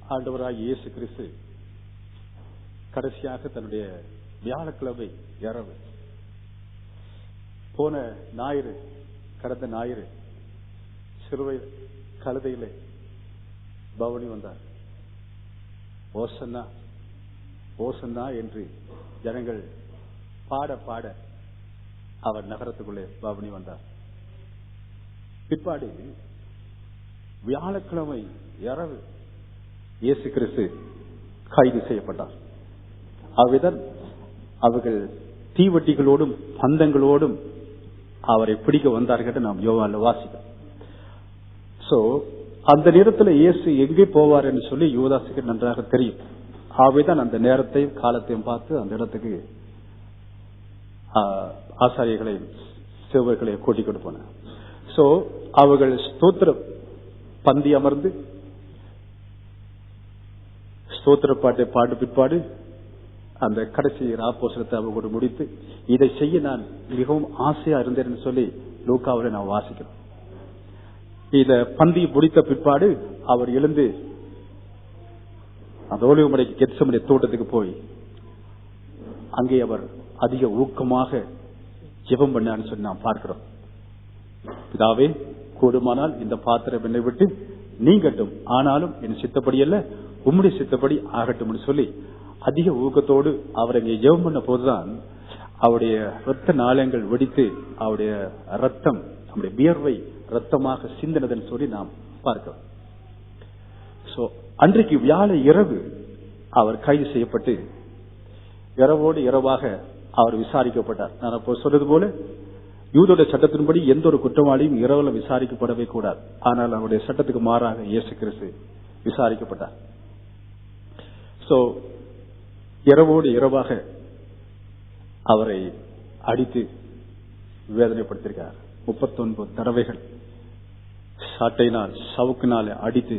ஆண்டவராய் இயேசு கிறிஸ்து கடைசியாக தன்னுடைய வியாழக்கிழமை இரவு போன ஞாயிறு கடந்த ஞாயிறு சிறுவை கழுதையிலே பவனி வந்தார் ஓசன்னா ஓசன்னா என்று ஜனங்கள் பாட பாட அவர் நகரத்துக்குள்ளே பவனி வந்தார் பிற்பாடு வியாழக்கிழமை இரவு இயேசு கிறிஸ்து கைது செய்யப்பட்டார் அவ்விதம் அவர்கள் தீவட்டிகளோடும் பந்தங்களோடும் அவரை பிடிக்க வந்தார்கள் என்று நாம் யோவால வாசிக்கிறோம் சோ அந்த நேரத்தில் இயேசு எங்கே போவார் என்று சொல்லி யுவதாசுக்கு நன்றாக தெரியும் ஆகவேதான் அந்த நேரத்தையும் காலத்தையும் பார்த்து அந்த இடத்துக்கு ஆசாரியர்களையும் சிறுவர்களையும் கூட்டிக் கொண்டு போனார் சோ அவர்கள் ஸ்தோத்திர பந்தி அமர்ந்து ஸ்தோத்திர பாட்டை பாடு பிற்பாடு அந்த கடைசி ராப்போசனத்தை அவர்களோடு முடித்து இதை செய்ய நான் மிகவும் ஆசையா இருந்தேன் சொல்லி லூக்காவில் நான் வாசிக்கிறோம் இத பந்தி முடித்த பிற்பாடு அவர் எழுந்து அந்த ஓலிவமடைக்கு கெட்சமடைய தோட்டத்துக்கு போய் அங்கே அவர் அதிக ஊக்கமாக ஜெபம் பண்ணான்னு சொல்லி நாம் பார்க்கிறோம் பிதாவே கூடுமானால் இந்த பாத்திரம் என்னை விட்டு நீங்கட்டும் ஆனாலும் என் சித்தப்படி அல்ல உம்முடைய சித்தப்படி ஆகட்டும் சொல்லி அதிக ஊக்கத்தோடு அவர் இங்கே ஜெபம் பண்ண போதுதான் அவருடைய ரத்த நாளங்கள் வெடித்து அவருடைய ரத்தம் நம்முடைய வியர்வை ரத்தமாக சிந்தினதுன்னு சொல்லி நாம் பார்க்கிறோம் சோ அன்றைக்கு வியாழ இரவு அவர் கைது செய்யப்பட்டு இரவோடு இரவாக அவர் விசாரிக்கப்பட்டார் நான் அப்போ சொன்னது போல யூதோட சட்டத்தின்படி எந்த ஒரு குற்றவாளியும் இரவுல விசாரிக்கப்படவே கூடாது ஆனால் அவருடைய சட்டத்துக்கு மாறாக இயேசு கிறிஸ்து விசாரிக்கப்பட்டார் சோ இரவோடு இரவாக அவரை அடித்து வேதனைப்படுத்திருக்கார் முப்பத்தொன்பது தடவைகள் சாட்டையினால் சவுக்கினால் அடித்து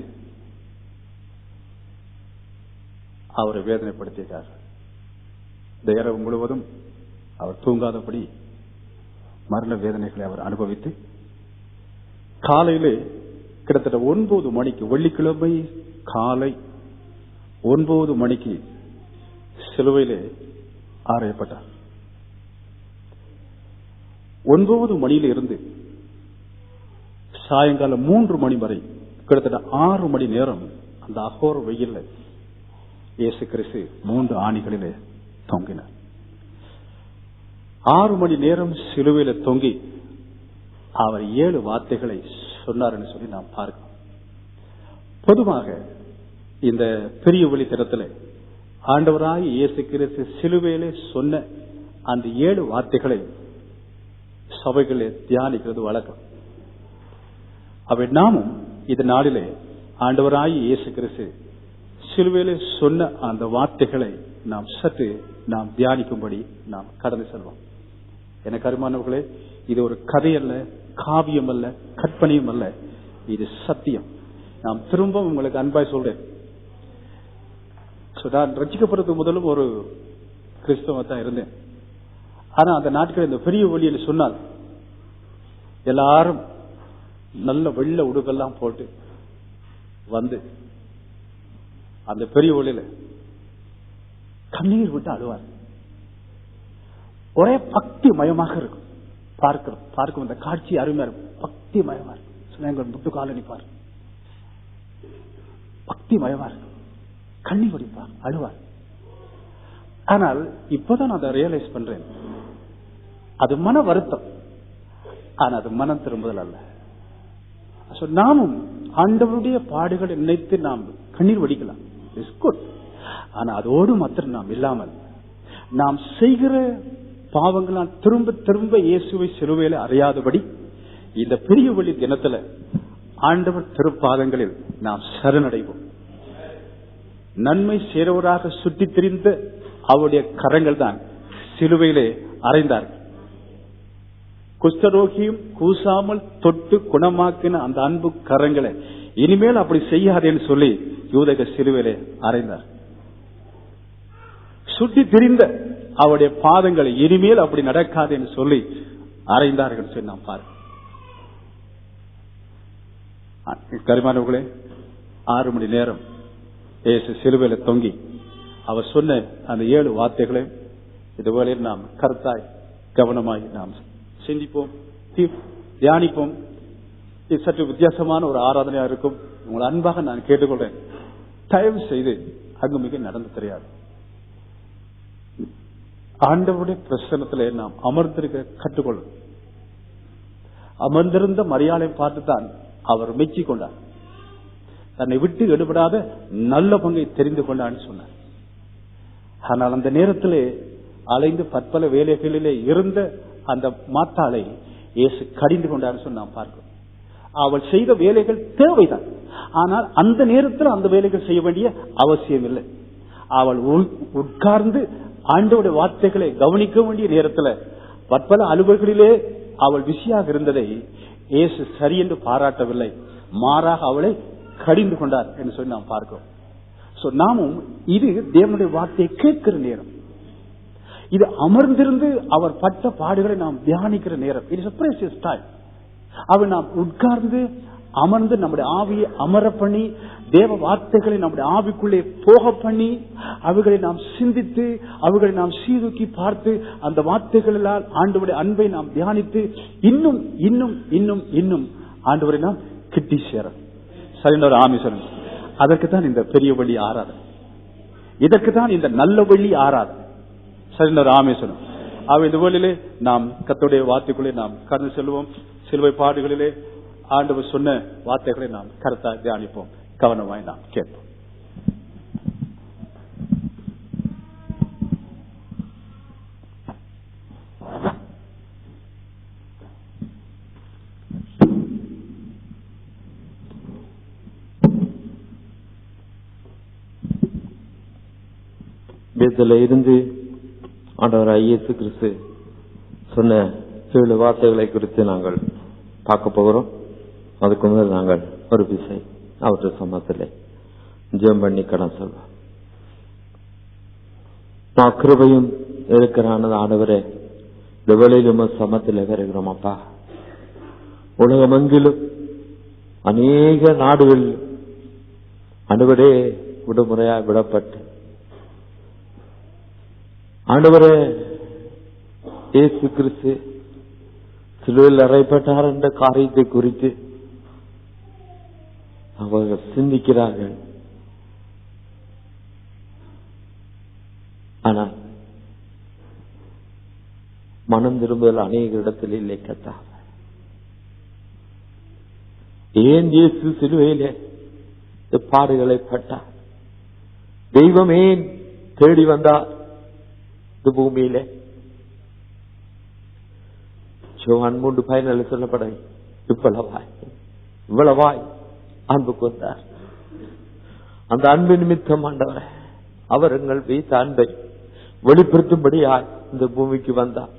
அவரை வேதனைப்படுத்தியிருக்கார் இந்த இரவு முழுவதும் அவர் தூங்காதபடி மரண வேதனைகளை அவர் அனுபவித்து காலையிலே கிட்டத்தட்ட ஒன்பது மணிக்கு வெள்ளிக்கிழமை காலை ஒன்பது மணிக்கு சிலுவையிலே ஆரையப்பட்டார் ஒன்பது மணியில இருந்து சாயங்காலம் மூன்று மணி வரை கிட்டத்தட்ட ஆறு மணி நேரம் அந்த அகோர வெயில்ல இயேசு கிறிஸ்து மூன்று ஆணிகளிலே தொங்கினார் ஆறு மணி நேரம் சிலுவையில தொங்கி அவர் ஏழு வார்த்தைகளை சொன்னார்னு சொல்லி நாம் பார்க்கிறோம் பொதுவாக இந்த பெரிய வழி தினத்தில் ஆண்டவராய் இயேசு கிறிஸ்து சிலுவையிலே சொன்ன அந்த ஏழு வார்த்தைகளை சபைகளே தியானிக்கிறது வழக்கம் அவை நாமும் இந்த நாளிலே ஆண்டவராய் இயேசு கிறிஸ்து சிலுவையிலே சொன்ன அந்த வார்த்தைகளை நாம் சற்று நாம் தியானிக்கும்படி நாம் கடந்து செல்வோம் எனக்கு அருமானவர்களே இது ஒரு கதை அல்ல காவியம் அல்ல கற்பனையும் அல்ல இது சத்தியம் நாம் திரும்ப உங்களுக்கு அன்பாய் சொல்றேன் நான் ரசிக்கப்படுறதுக்கு முதலும் ஒரு கிறிஸ்தவ தான் இருந்தேன் ஆனா அந்த நாட்கள் இந்த பெரிய வழியில் சொன்னால் எல்லாரும் நல்ல வெள்ள உடுக்கெல்லாம் போட்டு வந்து அந்த பெரிய ஒளியில கண்ணீர் விட்டு அழுவார் ஒரே பக்தி மயமாக இருக்கும் பார்க்கிறோம் பார்க்கும் இந்த காட்சி அருமையா இருக்கும் பக்தி மயமா இருக்கும் எங்கள் முட்டு கால நிற்பார் பக்தி மயமா இருக்கும் கண்ணி வடிப்பார் அழுவார் ஆனால் இப்பதான் அதை ரியலைஸ் பண்றேன் அது மன வருத்தம் ஆனா அது மனம் திரும்புதல் அல்ல நாமும் ஆண்டவருடைய பாடுகளை நினைத்து நாம் கண்ணீர் வடிக்கலாம் இஸ் குட் ஆனா அதோடு மாத்திரம் நாம் இல்லாமல் நாம் செய்கிற பாவங்களால் திரும்ப திரும்ப இயேசுவை சிலுவையில அறியாதபடி இந்த பெரிய வழி தினத்துல ஆண்டவர் திருப்பாதங்களில் நாம் சரணடைவோம் நன்மை சேரவராக சுற்றி திரிந்த அவருடைய கரங்கள் தான் சிலுவையிலே அறைந்தார்கள் குஷ்டரோகியும் கூசாமல் தொட்டு குணமாக்கின அந்த அன்பு கரங்களை இனிமேல் அப்படி செய்யாதேன்னு சொல்லி யூதக சிலுவையிலே அறைந்தார் சுட்டி திரிந்த அவருடைய பாதங்களை இனிமேல் அப்படி நடக்காதுன்னு சொல்லி அறைந்தார்கள் சொல்லி நாம் பாரு கரிமானவர்களே ஆறு மணி நேரம் இயேசு சிலுவையில தொங்கி அவர் சொன்ன அந்த ஏழு வார்த்தைகளை இதுவரை நாம் கருத்தாய் கவனமாய் நாம் சிந்திப்போம் தி- தியானிப்போம் இது சற்று வித்தியாசமான ஒரு ஆராதனையா இருக்கும் உங்களை அன்பாக நான் கேட்டுக்கொள்றேன் தயவு செய்து அங்குமிக நடந்து தெரியாது ஆண்டவருடைய பிரசனத்திலே நாம் அமர்ந்திருக்க கற்றுக்கொள்ளும் அமர்ந்திருந்த மரியாதை பார்த்துதான் அவர் மெச்சிக் கொண்டார் தன்னை விட்டு எடுபடாத நல்ல பங்கை தெரிந்து கொண்டான்னு சொன்னார் ஆனால் அந்த நேரத்திலே அலைந்து பற்பல வேலைகளிலே இருந்த அந்த மாத்தாளை இயேசு கடிந்து கொண்டார்னு சொல்லி நாம் பார்க்கிறோம் அவள் செய்த வேலைகள் தேவைதான் ஆனால் அந்த நேரத்தில் அந்த வேலைகள் செய்ய வேண்டிய அவசியம் இல்லை அவள் உள்- உட்கார்ந்து ஆண்டோட வார்த்தைகளை கவனிக்க வேண்டிய நேரத்தில் பற்பல அலுவல்களிலே அவள் பிஸியாக இருந்ததை இயேசு சரி என்று பாராட்டவில்லை மாறாக அவளை கடிந்து கொண்டார் என்று சொல்லி நாம் பார்க்கிறோம் சோ நாமும் இது தேவனுடைய வார்த்தையை கேட்கிற நேரம் இது அமர்ந்திருந்து அவர் பட்ட பாடுகளை நாம் தியானிக்கிற நேரம் இட்ஸ் precious time அவர் நாம் உட்கார்ந்து அமர்ந்து நம்முடைய ஆவியை அமர பண்ணி தேவ வார்த்தைகளை நம்முடைய ஆவிக்குள்ளே போக பண்ணி அவைகளை நாம் சிந்தித்து அவைகளை நாம் சீதூக்கி பார்த்து அந்த வார்த்தைகளால் ஆண்டவருடைய அன்பை நாம் தியானித்து இன்னும் இன்னும் இன்னும் இன்னும் ஆண்டவரை நாம் கிட்டி சேர சரின்ற ஆமிசரன் அதற்கு தான் இந்த பெரிய வழி ஆராதனை இதற்கு தான் இந்த நல்ல வழி ஆராதனை சரின்ற ராமேஸ்வரம் அவ இந்த வேளையிலே நாம் கத்தோடைய வார்த்தைக்குள்ளே நாம் கடந்து செல்வோம் சிலுவை பாடுகளிலே ஆண்டவர் சொன்ன வார்த்தைகளை நாம் கருத்தா தியானிப்போம் கவனமாய் நாம் கேட்போம் வேதத்துல இருந்து ஆண்டவர் இயேசு கிறிஸ்து சொன்ன ஏழு வார்த்தைகளை குறித்து நாங்கள் பார்க்க போகிறோம் அதுக்கு முதல் நாங்கள் ஒரு விசை அவற்றை சமத்திலே ஜெபம் பண்ணி கடன் சொல்வோம் நான் கிருபையும் இருக்கிறானது ஆண்டவரே இந்த வேளையிலும் சமத்தில் வருகிறோம் அப்பா உலகமெங்கிலும் அநேக நாடுகளில் அனுவரே விடுமுறையாக விடப்பட்டு ஆண்டவரே இயேசு கிறிஸ்து சிலுவையில் அறைப்பட்டார் என்ற காரியத்தை குறித்து அவர்கள் சிந்திக்கிறார்கள் ஆனால் மனம் திரும்புதல் அநேக இடத்தில் இல்லை கத்தா ஏன் இயேசு சிலுவையிலே இந்த பாடுகளை பட்டார் தெய்வம் ஏன் தேடி வந்தார் இந்த பூமியிலே யோவான் மூன்று பயனில் சொல்லப்பட இவ்வளவாய் இவ்வளவாய் அன்புக்கு வந்தார் அந்த அன்பு நிமித்தம் ஆண்டவரே அவர் எங்கள் வைத்த அன்பை வெளிப்படுத்தும்படியாய் இந்த பூமிக்கு வந்தார்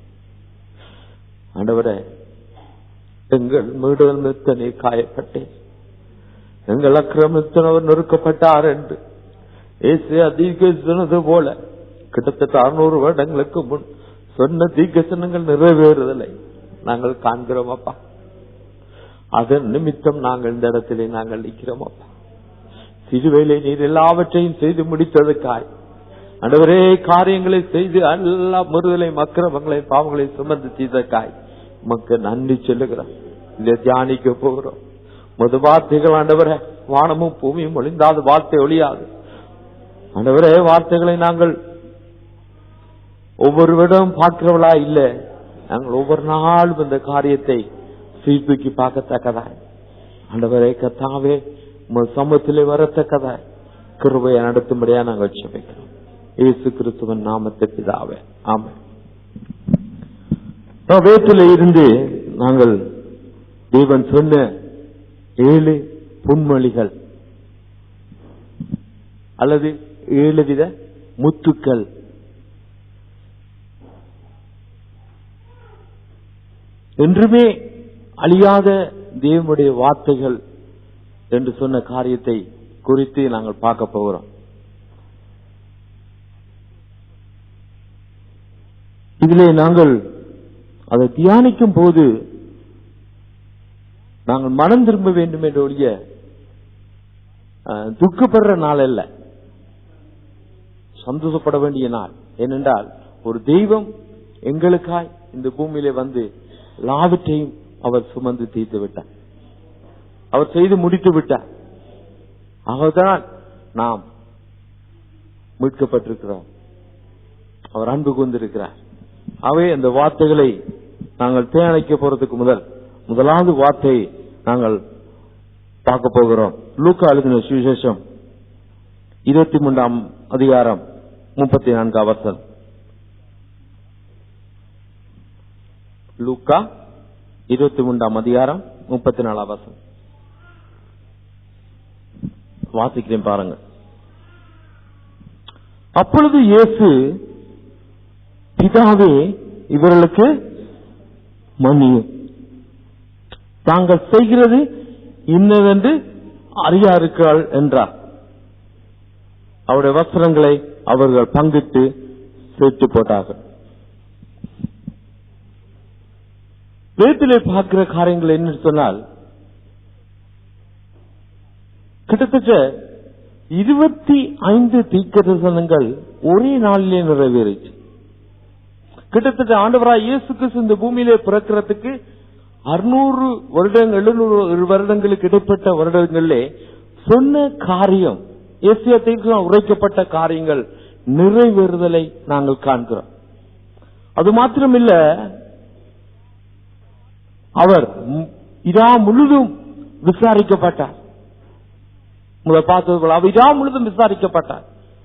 ஆண்டவரே எங்கள் மீடுதல் மித்தனை காயப்பட்டேன் எங்கள் அக்கிரமத்தின் அவர் நொறுக்கப்பட்டார் என்று இயேசு அதிக சொன்னது போல கிட்டத்தட்ட அறுநூறு வருடங்களுக்கு முன் சொன்ன தீர்க்கசனங்கள் நிறைவேறுதலை நாங்கள் காண்கிறோம் அப்பா அதன் நிமித்தம் நாங்கள் இந்த இடத்திலே நாங்கள் நிற்கிறோம் அப்பா சிறுவேளை நீர் எல்லாவற்றையும் செய்து முடித்ததுக்காய் அண்டவரே காரியங்களை செய்து எல்லா முறுதலை மக்கிரமங்களை பாவங்களை சுமந்து செய்தக்காய் உமக்கு நன்றி சொல்லுகிறோம் இதை தியானிக்க போகிறோம் முது வார்த்தைகள் ஆண்டவரே வானமும் பூமியும் ஒளிந்தாது வார்த்தை ஒளியாது ஆண்டவரே வார்த்தைகளை நாங்கள் ஒவ்வொரு விடம் பார்க்கிறவளா இல்ல நாங்கள் ஒவ்வொரு நாளும் இந்த காரியத்தை சீர்தூக்கி பார்க்கத்தக்கதாய் ஆண்டவரே கத்தாவே உமது சமூகத்திலே வரத்தக்கதா கிருபையை நடத்தும்படியா நாங்கள் செபிக்கிறோம் இயேசு கிறிஸ்துவன் நாமத்தை பிதாவே ஆமை வேட்டில இருந்து நாங்கள் தேவன் சொன்ன ஏழு புன்மொழிகள் அல்லது ஏழு வித முத்துக்கள் என்றுமே அழியாத தேவனுடைய வார்த்தைகள் என்று சொன்ன காரியத்தை குறித்து நாங்கள் பார்க்க போகிறோம் இதிலே நாங்கள் அதை தியானிக்கும் போது நாங்கள் மனம் திரும்ப வேண்டும் என்ற ஒழிய அஹ், துக்கப்படுற நாள் அல்ல சந்தோஷப்பட வேண்டிய நாள் ஏனென்றால் ஒரு தெய்வம் எங்களுக்காய் இந்த பூமியிலே வந்து எல்லாவற்றையும் அவர் சுமந்து தீர்த்து விட்டார் அவர் செய்து முடித்து விட்டார் அவர்தான் நாம் மீட்கப்பட்டிருக்கிறோம் அவர் அன்பு கொண்டிருக்கிறார் அவை அந்த வார்த்தைகளை நாங்கள் தேனைக்க போறதுக்கு முதல் முதலாவது வார்த்தையை நாங்கள் பார்க்க போகிறோம் லூக்கா எழுதின சுவிசேஷம் இருபத்தி மூன்றாம் அதிகாரம் முப்பத்தி நான்கு அவசரம் லூக்கா இருபத்தி மூன்றாம் அதிகாரம் முப்பத்தி நாலாம் வசனம் வாசிக்கிறேன் பாருங்க அப்பொழுது இயேசு பிதாவே இவர்களுக்கு மன்னியும் தாங்கள் செய்கிறது இன்னதென்று அறியாருக்கள் என்றார் அவருடைய வஸ்திரங்களை அவர்கள் பங்கிட்டு சேர்த்து போட்டார்கள் வேதத்திலே பார்க்கிற காரியங்கள் என்னன்னு சொன்னால் கிட்டத்தட்ட இருபத்தி ஐந்து தீர்க்கதரிசனங்கள் ஒரே நாளிலே நிறைவேறிச்சு கிட்டத்தட்ட ஆண்டவராய் இயேசு கிறிஸ்து இந்த பூமியிலே பிறக்கிறதுக்கு அறுநூறு வருடங்கள் எழுநூறு வருடங்களுக்கு இடைப்பட்ட வருடங்களிலே சொன்ன காரியம் ஏசியத்திற்கு உரைக்கப்பட்ட காரியங்கள் நிறைவேறுதலை நாங்கள் காண்கிறோம் அது மாத்திரமில்ல அவர் ம்- இதா முழுதும் விசாரிக்கப்பட்டார் முதல் பார்த்தது போல அவர் இதா முழுதும் விசாரிக்கப்பட்டார்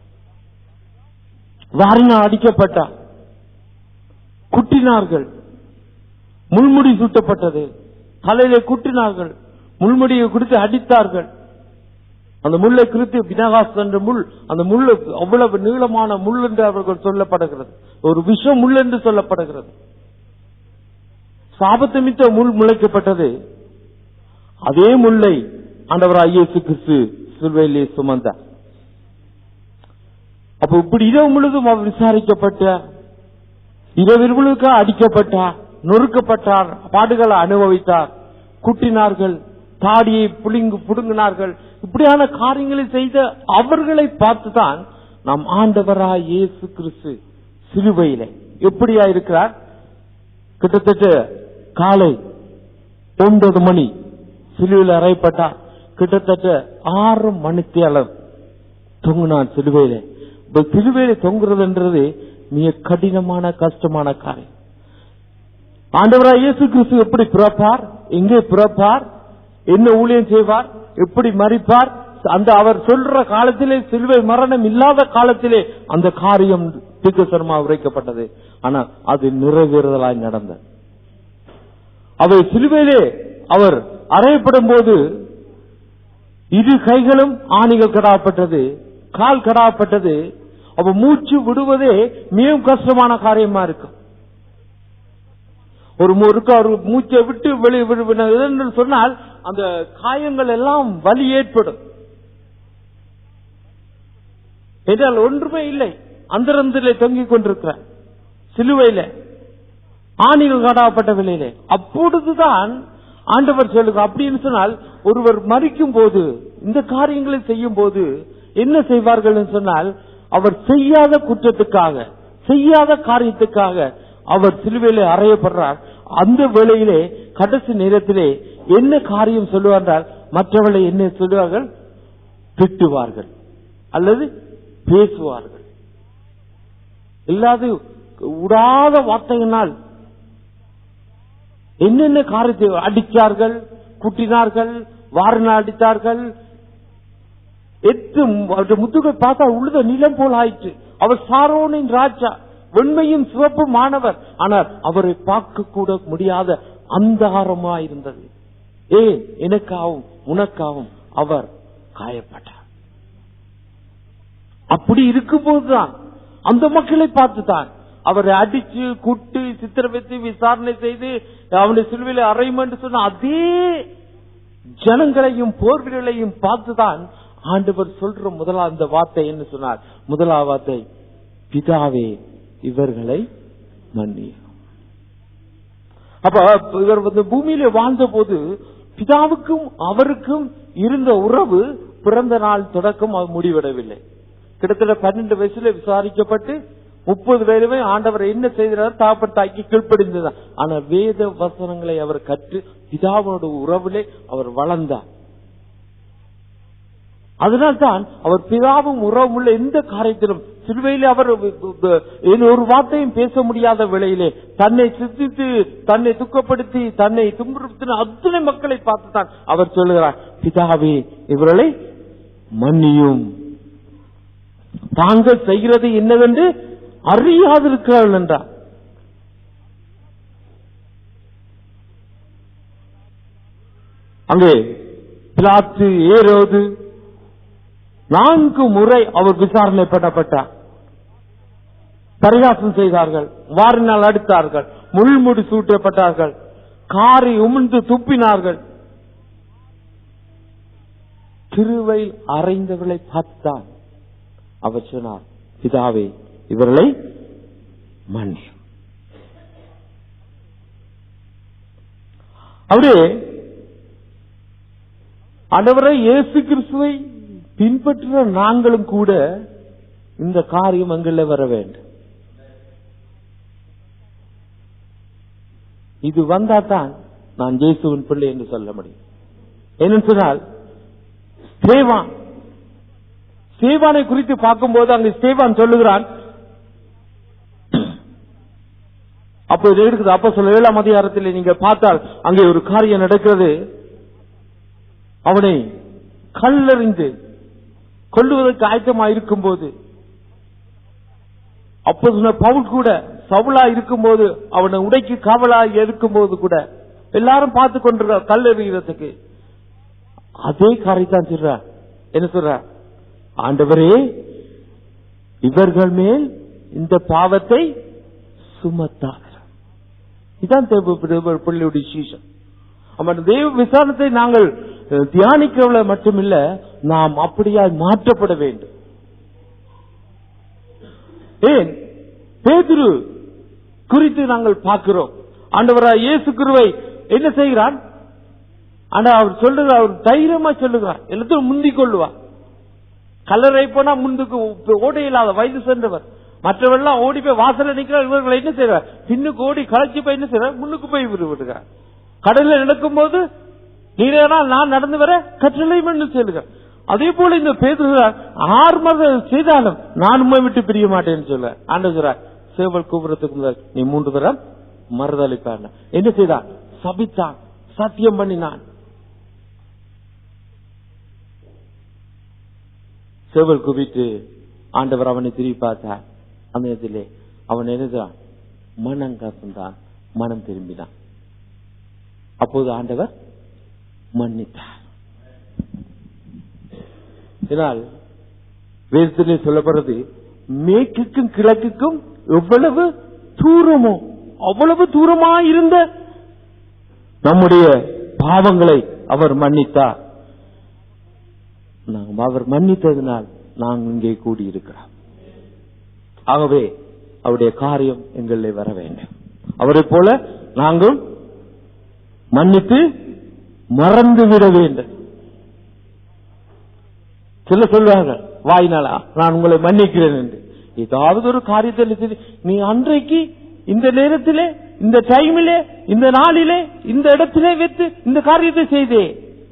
வாரினால் அடிக்கப்பட்டார் குட்டினார்கள் முள்முடி சூட்டப்பட்டது தலையிலே குட்டினார்கள் முள்முடியை கொடுத்து அடித்தார்கள் அந்த முள்ளை குறித்து பினகாஸ் என்ற முள் அந்த முள் அவ்வளவு நீளமான முள் என்று அவர்கள் சொல்லப்படுகிறது ஒரு விஷம் முள் என்று சொல்லப்படுகிறது சாபத்தமித்த முள் முளைக்கப்பட்டது அதே முல்லை ஆண்டவராய் இயேசு கிறிஸ்து சிலுவையிலே சுமந்தார் அப்ப இப்படி இரவு முழுதும் அவர் விசாரிக்கப்பட்டார் இரவிற்கு அடிக்கப்பட்டார் நொறுக்கப்பட்டார் பாடுகளை அனுபவித்தார் குட்டினார்கள் தாடியை புளிங்கு புடுங்கினார்கள் இப்படியான காரியங்களை செய்த அவர்களை பார்த்துதான் நம் ஆண்டவராய் இயேசு கிறிஸ்து சிலுவையிலே எப்படியா இருக்கிறார் கிட்டத்தட்ட காலை ஒன்பது மணி சிலுவையில் அறையப்பட்டார் கிட்டத்தட்ட ஆறு மணிக்கு அளவு தொங்குனான் சிலுவையில இப்ப சிலுவையில தொங்குறதுன்றது மிக கடினமான கஷ்டமான காரியம் ஆண்டவராய் இயேசு கிறிஸ்து எப்படி பிறப்பார் எங்கே பிறப்பார் என்ன ஊழியம் செய்வார் எப்படி மறிப்பார் அந்த அவர் சொல்ற காலத்திலே சிலுவை மரணம் இல்லாத காலத்திலே அந்த காரியம் தீர்க்கசரமா உரைக்கப்பட்டது ஆனால் அது நிறைவேறுதலாய் நடந்தது அவர் சிலுவையிலே அவர் அறையப்படும் போது இரு கைகளும் ஆணிகள் கடாப்பட்டது கால் கடாப்பட்டது அப்ப மூச்சு விடுவதே மிகவும் கஷ்டமான காரியமா இருக்கும் ஒரு முறுக்க ஒரு மூச்சை விட்டு வெளியே விடுவினது என்று சொன்னால் அந்த காயங்கள் எல்லாம் வலி ஏற்படும் என்றால் ஒன்றுமே இல்லை அந்தரந்திலே தொங்கிக் கொண்டிருக்கிறார் சிலுவையில ஆணிகள் காடாப்பட்ட விலையிலே அப்பொழுதுதான் ஆண்டவர் சொல்லுங்க அப்படின்னு சொன்னால் ஒருவர் மறிக்கும் போது இந்த காரியங்களை செய்யும் போது என்ன செய்வார்கள் என்று சொன்னால் அவர் செய்யாத குற்றத்துக்காக செய்யாத காரியத்துக்காக அவர் சிலுவையிலே அறையப்படுறார் அந்த வேளையிலே கடைசி நேரத்திலே என்ன காரியம் சொல்லுவார்கள் மற்றவர்களை என்ன சொல்லுவார்கள் திட்டுவார்கள் அல்லது பேசுவார்கள் இல்லாது உடாத வார்த்தையினால் என்னென்ன காரியத்தை அடித்தார்கள் குட்டினார்கள் வாரினால் அடித்தார்கள் எட்டு அவருடைய முத்துகள் பார்த்தா உழுத நிலம் போல் ஆயிற்று அவர் சாரோனின் ராஜா வெண்மையும் சிவப்பு மாணவர் ஆனால் அவரை பார்க்க கூட முடியாத அந்தகாரமா இருந்தது ஏன் எனக்காகவும் உனக்காகவும் அவர் காயப்பட்டார் அப்படி இருக்கும் போதுதான் அந்த மக்களை பார்த்துதான் அவரை அடிச்சு குட்டு சித்திரவதை விசாரணை செய்து அவனை சிலுவையில் அறையும் என்று சொன்ன அதே ஜனங்களையும் போர்வீரர்களையும் பார்த்துதான் ஆண்டவர் சொல்ற முதலா அந்த வார்த்தை என்ன சொன்னார் முதலாவது வார்த்தை பிதாவே இவர்களை மன்னி அப்ப இவர் வந்து பூமியில வாழ்ந்த போது பிதாவுக்கும் அவருக்கும் இருந்த உறவு பிறந்த நாள் தொடக்கம் அவர் முடிவிடவில்லை கிட்டத்தட்ட பன்னெண்டு வயசுல விசாரிக்கப்பட்டு முப்பது பேருமே ஆண்டவர் என்ன செய்தார் தாப்பர் தாக்கி கீழ்ப்படிந்ததான் ஆனா வேத வசனங்களை அவர் கற்று பிதாவோட உறவிலே அவர் வளர்ந்தார் அதனால்தான் அவர் பிதாவும் உறவும் உள்ள எந்த காரியத்திலும் சிலுவையிலே அவர் இனி ஒரு வார்த்தையும் பேச முடியாத வேளையிலே தன்னை சித்தித்து தன்னை துக்கப்படுத்தி தன்னை துன்புறுத்தின அத்தனை மக்களை பார்த்துதான் அவர் சொல்லுகிறார் பிதாவே இவர்களை மன்னியும் தாங்கள் செய்கிறது என்னவென்று அறியாதிருக்கிறார்கள் என்றார் அங்கே பிலாத்து ஏரோது நான்கு முறை அவர் விசாரணை பண்ணப்பட்டார் பரிகாசம் செய்தார்கள் வாரினால் அடித்தார்கள் முள்முடி சூட்டப்பட்டார்கள் காரை உமிழ்ந்து துப்பினார்கள் திருவையில் அறைந்தவர்களை பார்த்தான் அவர் சொன்னார் பிதாவே இவர்களை மன்னி அப்படியே ஆண்டவரை இயேசு கிறிஸ்துவை பின்பற்றுற நாங்களும் கூட இந்த காரியம் எங்களில் வர வேண்டும் இது வந்தாதான் நான் இயேசுவின் பிள்ளை என்று சொல்ல முடியும் என்னன்னு சொன்னால் சேவான் சேவானை குறித்து பார்க்கும்போது அங்கு சேவான் சொல்லுகிறான் அப்போ இது இருக்குது அப்ப சொல்ல ஏழாம் அதிகாரத்தில் நீங்க பார்த்தால் அங்கே ஒரு காரியம் நடக்கிறது அவனை கல்லறிந்து கொள்ளுவதற்கு ஆயத்தமா இருக்கும் போது அப்போ சொன்ன பவுல் கூட சவுளா இருக்கும் போது அவனை உடைக்கு காவலா இருக்கும் போது கூட எல்லாரும் பார்த்து கொண்டிருக்கார் கல்லெறிகிறதுக்கு அதே காரியத்தான் சொல்ற என்ன சொல்ற ஆண்டவரே இவர்கள் மேல் இந்த பாவத்தை சுமத்தார் இதான் பிள்ளையுடைய சீசன் தேவ விசாரணத்தை நாங்கள் தியானிக்கிறவள மட்டுமில்ல நாம் அப்படியாய் மாற்றப்பட வேண்டும் ஏன் பேதுரு குறித்து நாங்கள் பார்க்கிறோம் ஆண்டவராய் இயேசு குருவை என்ன செய்கிறான் ஆனா அவர் சொல்லுகிறார் அவர் தைரியமா சொல்லுகிறார் எல்லாத்தையும் முந்திக் கொள்ளுவார் கல்லறை போனா முந்துக்கு ஓட இல்லாத வயது சென்றவர் மற்றவெல்லாம் ஓடி போய் வாசல நிக்கிறார் இவர்கள் என்ன செய்வார் பின்னுக்கு ஓடி களைச்சு போய் என்ன செய்வார் முன்னுக்கு போய் விடுவிடுகிறார் கடல்ல நடக்கும் போது நீரானால் நான் நடந்து வர கற்றலையும் என்று சொல்லுகிறார் அதே போல இந்த பேசுகிறார் ஆறு மாதம் செய்தாலும் நான் உண்மை விட்டு பிரிய மாட்டேன்னு சொல்ல ஆண்டு சேவல் கூப்பிடத்துக்கு முதல் நீ மூன்று தரம் மறுதளிப்பான் என்ன செய்தான் சபித்தான் சத்தியம் பண்ணினான் சேவல் கூப்பிட்டு ஆண்டவர் அவனை திரும்பி பார்த்தார் அந்த இடத்திலே அவன் எழுதுறான் மனம் கசந்தான் மனம் திரும்பினான் அப்போது ஆண்டவர் மன்னித்தார் இதனால் வேதத்திலே சொல்லப்படுறது மேற்குக்கும் கிழக்குக்கும் எவ்வளவு தூரமோ அவ்வளவு தூரமா இருந்த நம்முடைய பாவங்களை அவர் மன்னித்தார் நாம் அவர் மன்னித்ததினால் நாங்கள் இங்கே கூடியிருக்கிறோம் ஆகவே அவருடைய காரியம் எங்களில் வர வேண்டும் அவரை போல நாங்கள் மன்னித்து மறந்து விட வேண்டும் சில சொல்வார்கள் வாயினாலா நான் உங்களை மன்னிக்கிறேன் என்று ஏதாவது ஒரு காரியத்தில் நீ அன்றைக்கு இந்த நேரத்திலே இந்த டைமிலே இந்த நாளிலே இந்த இடத்திலே வைத்து இந்த காரியத்தை செய்தே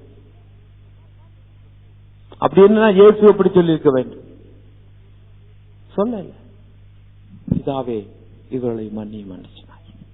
அப்படி என்ன இயேசு அப்படி சொல்லியிருக்க வேண்டும் சொல்ல இதாவே இவர்களை மன்னி மன்னிச்சினார்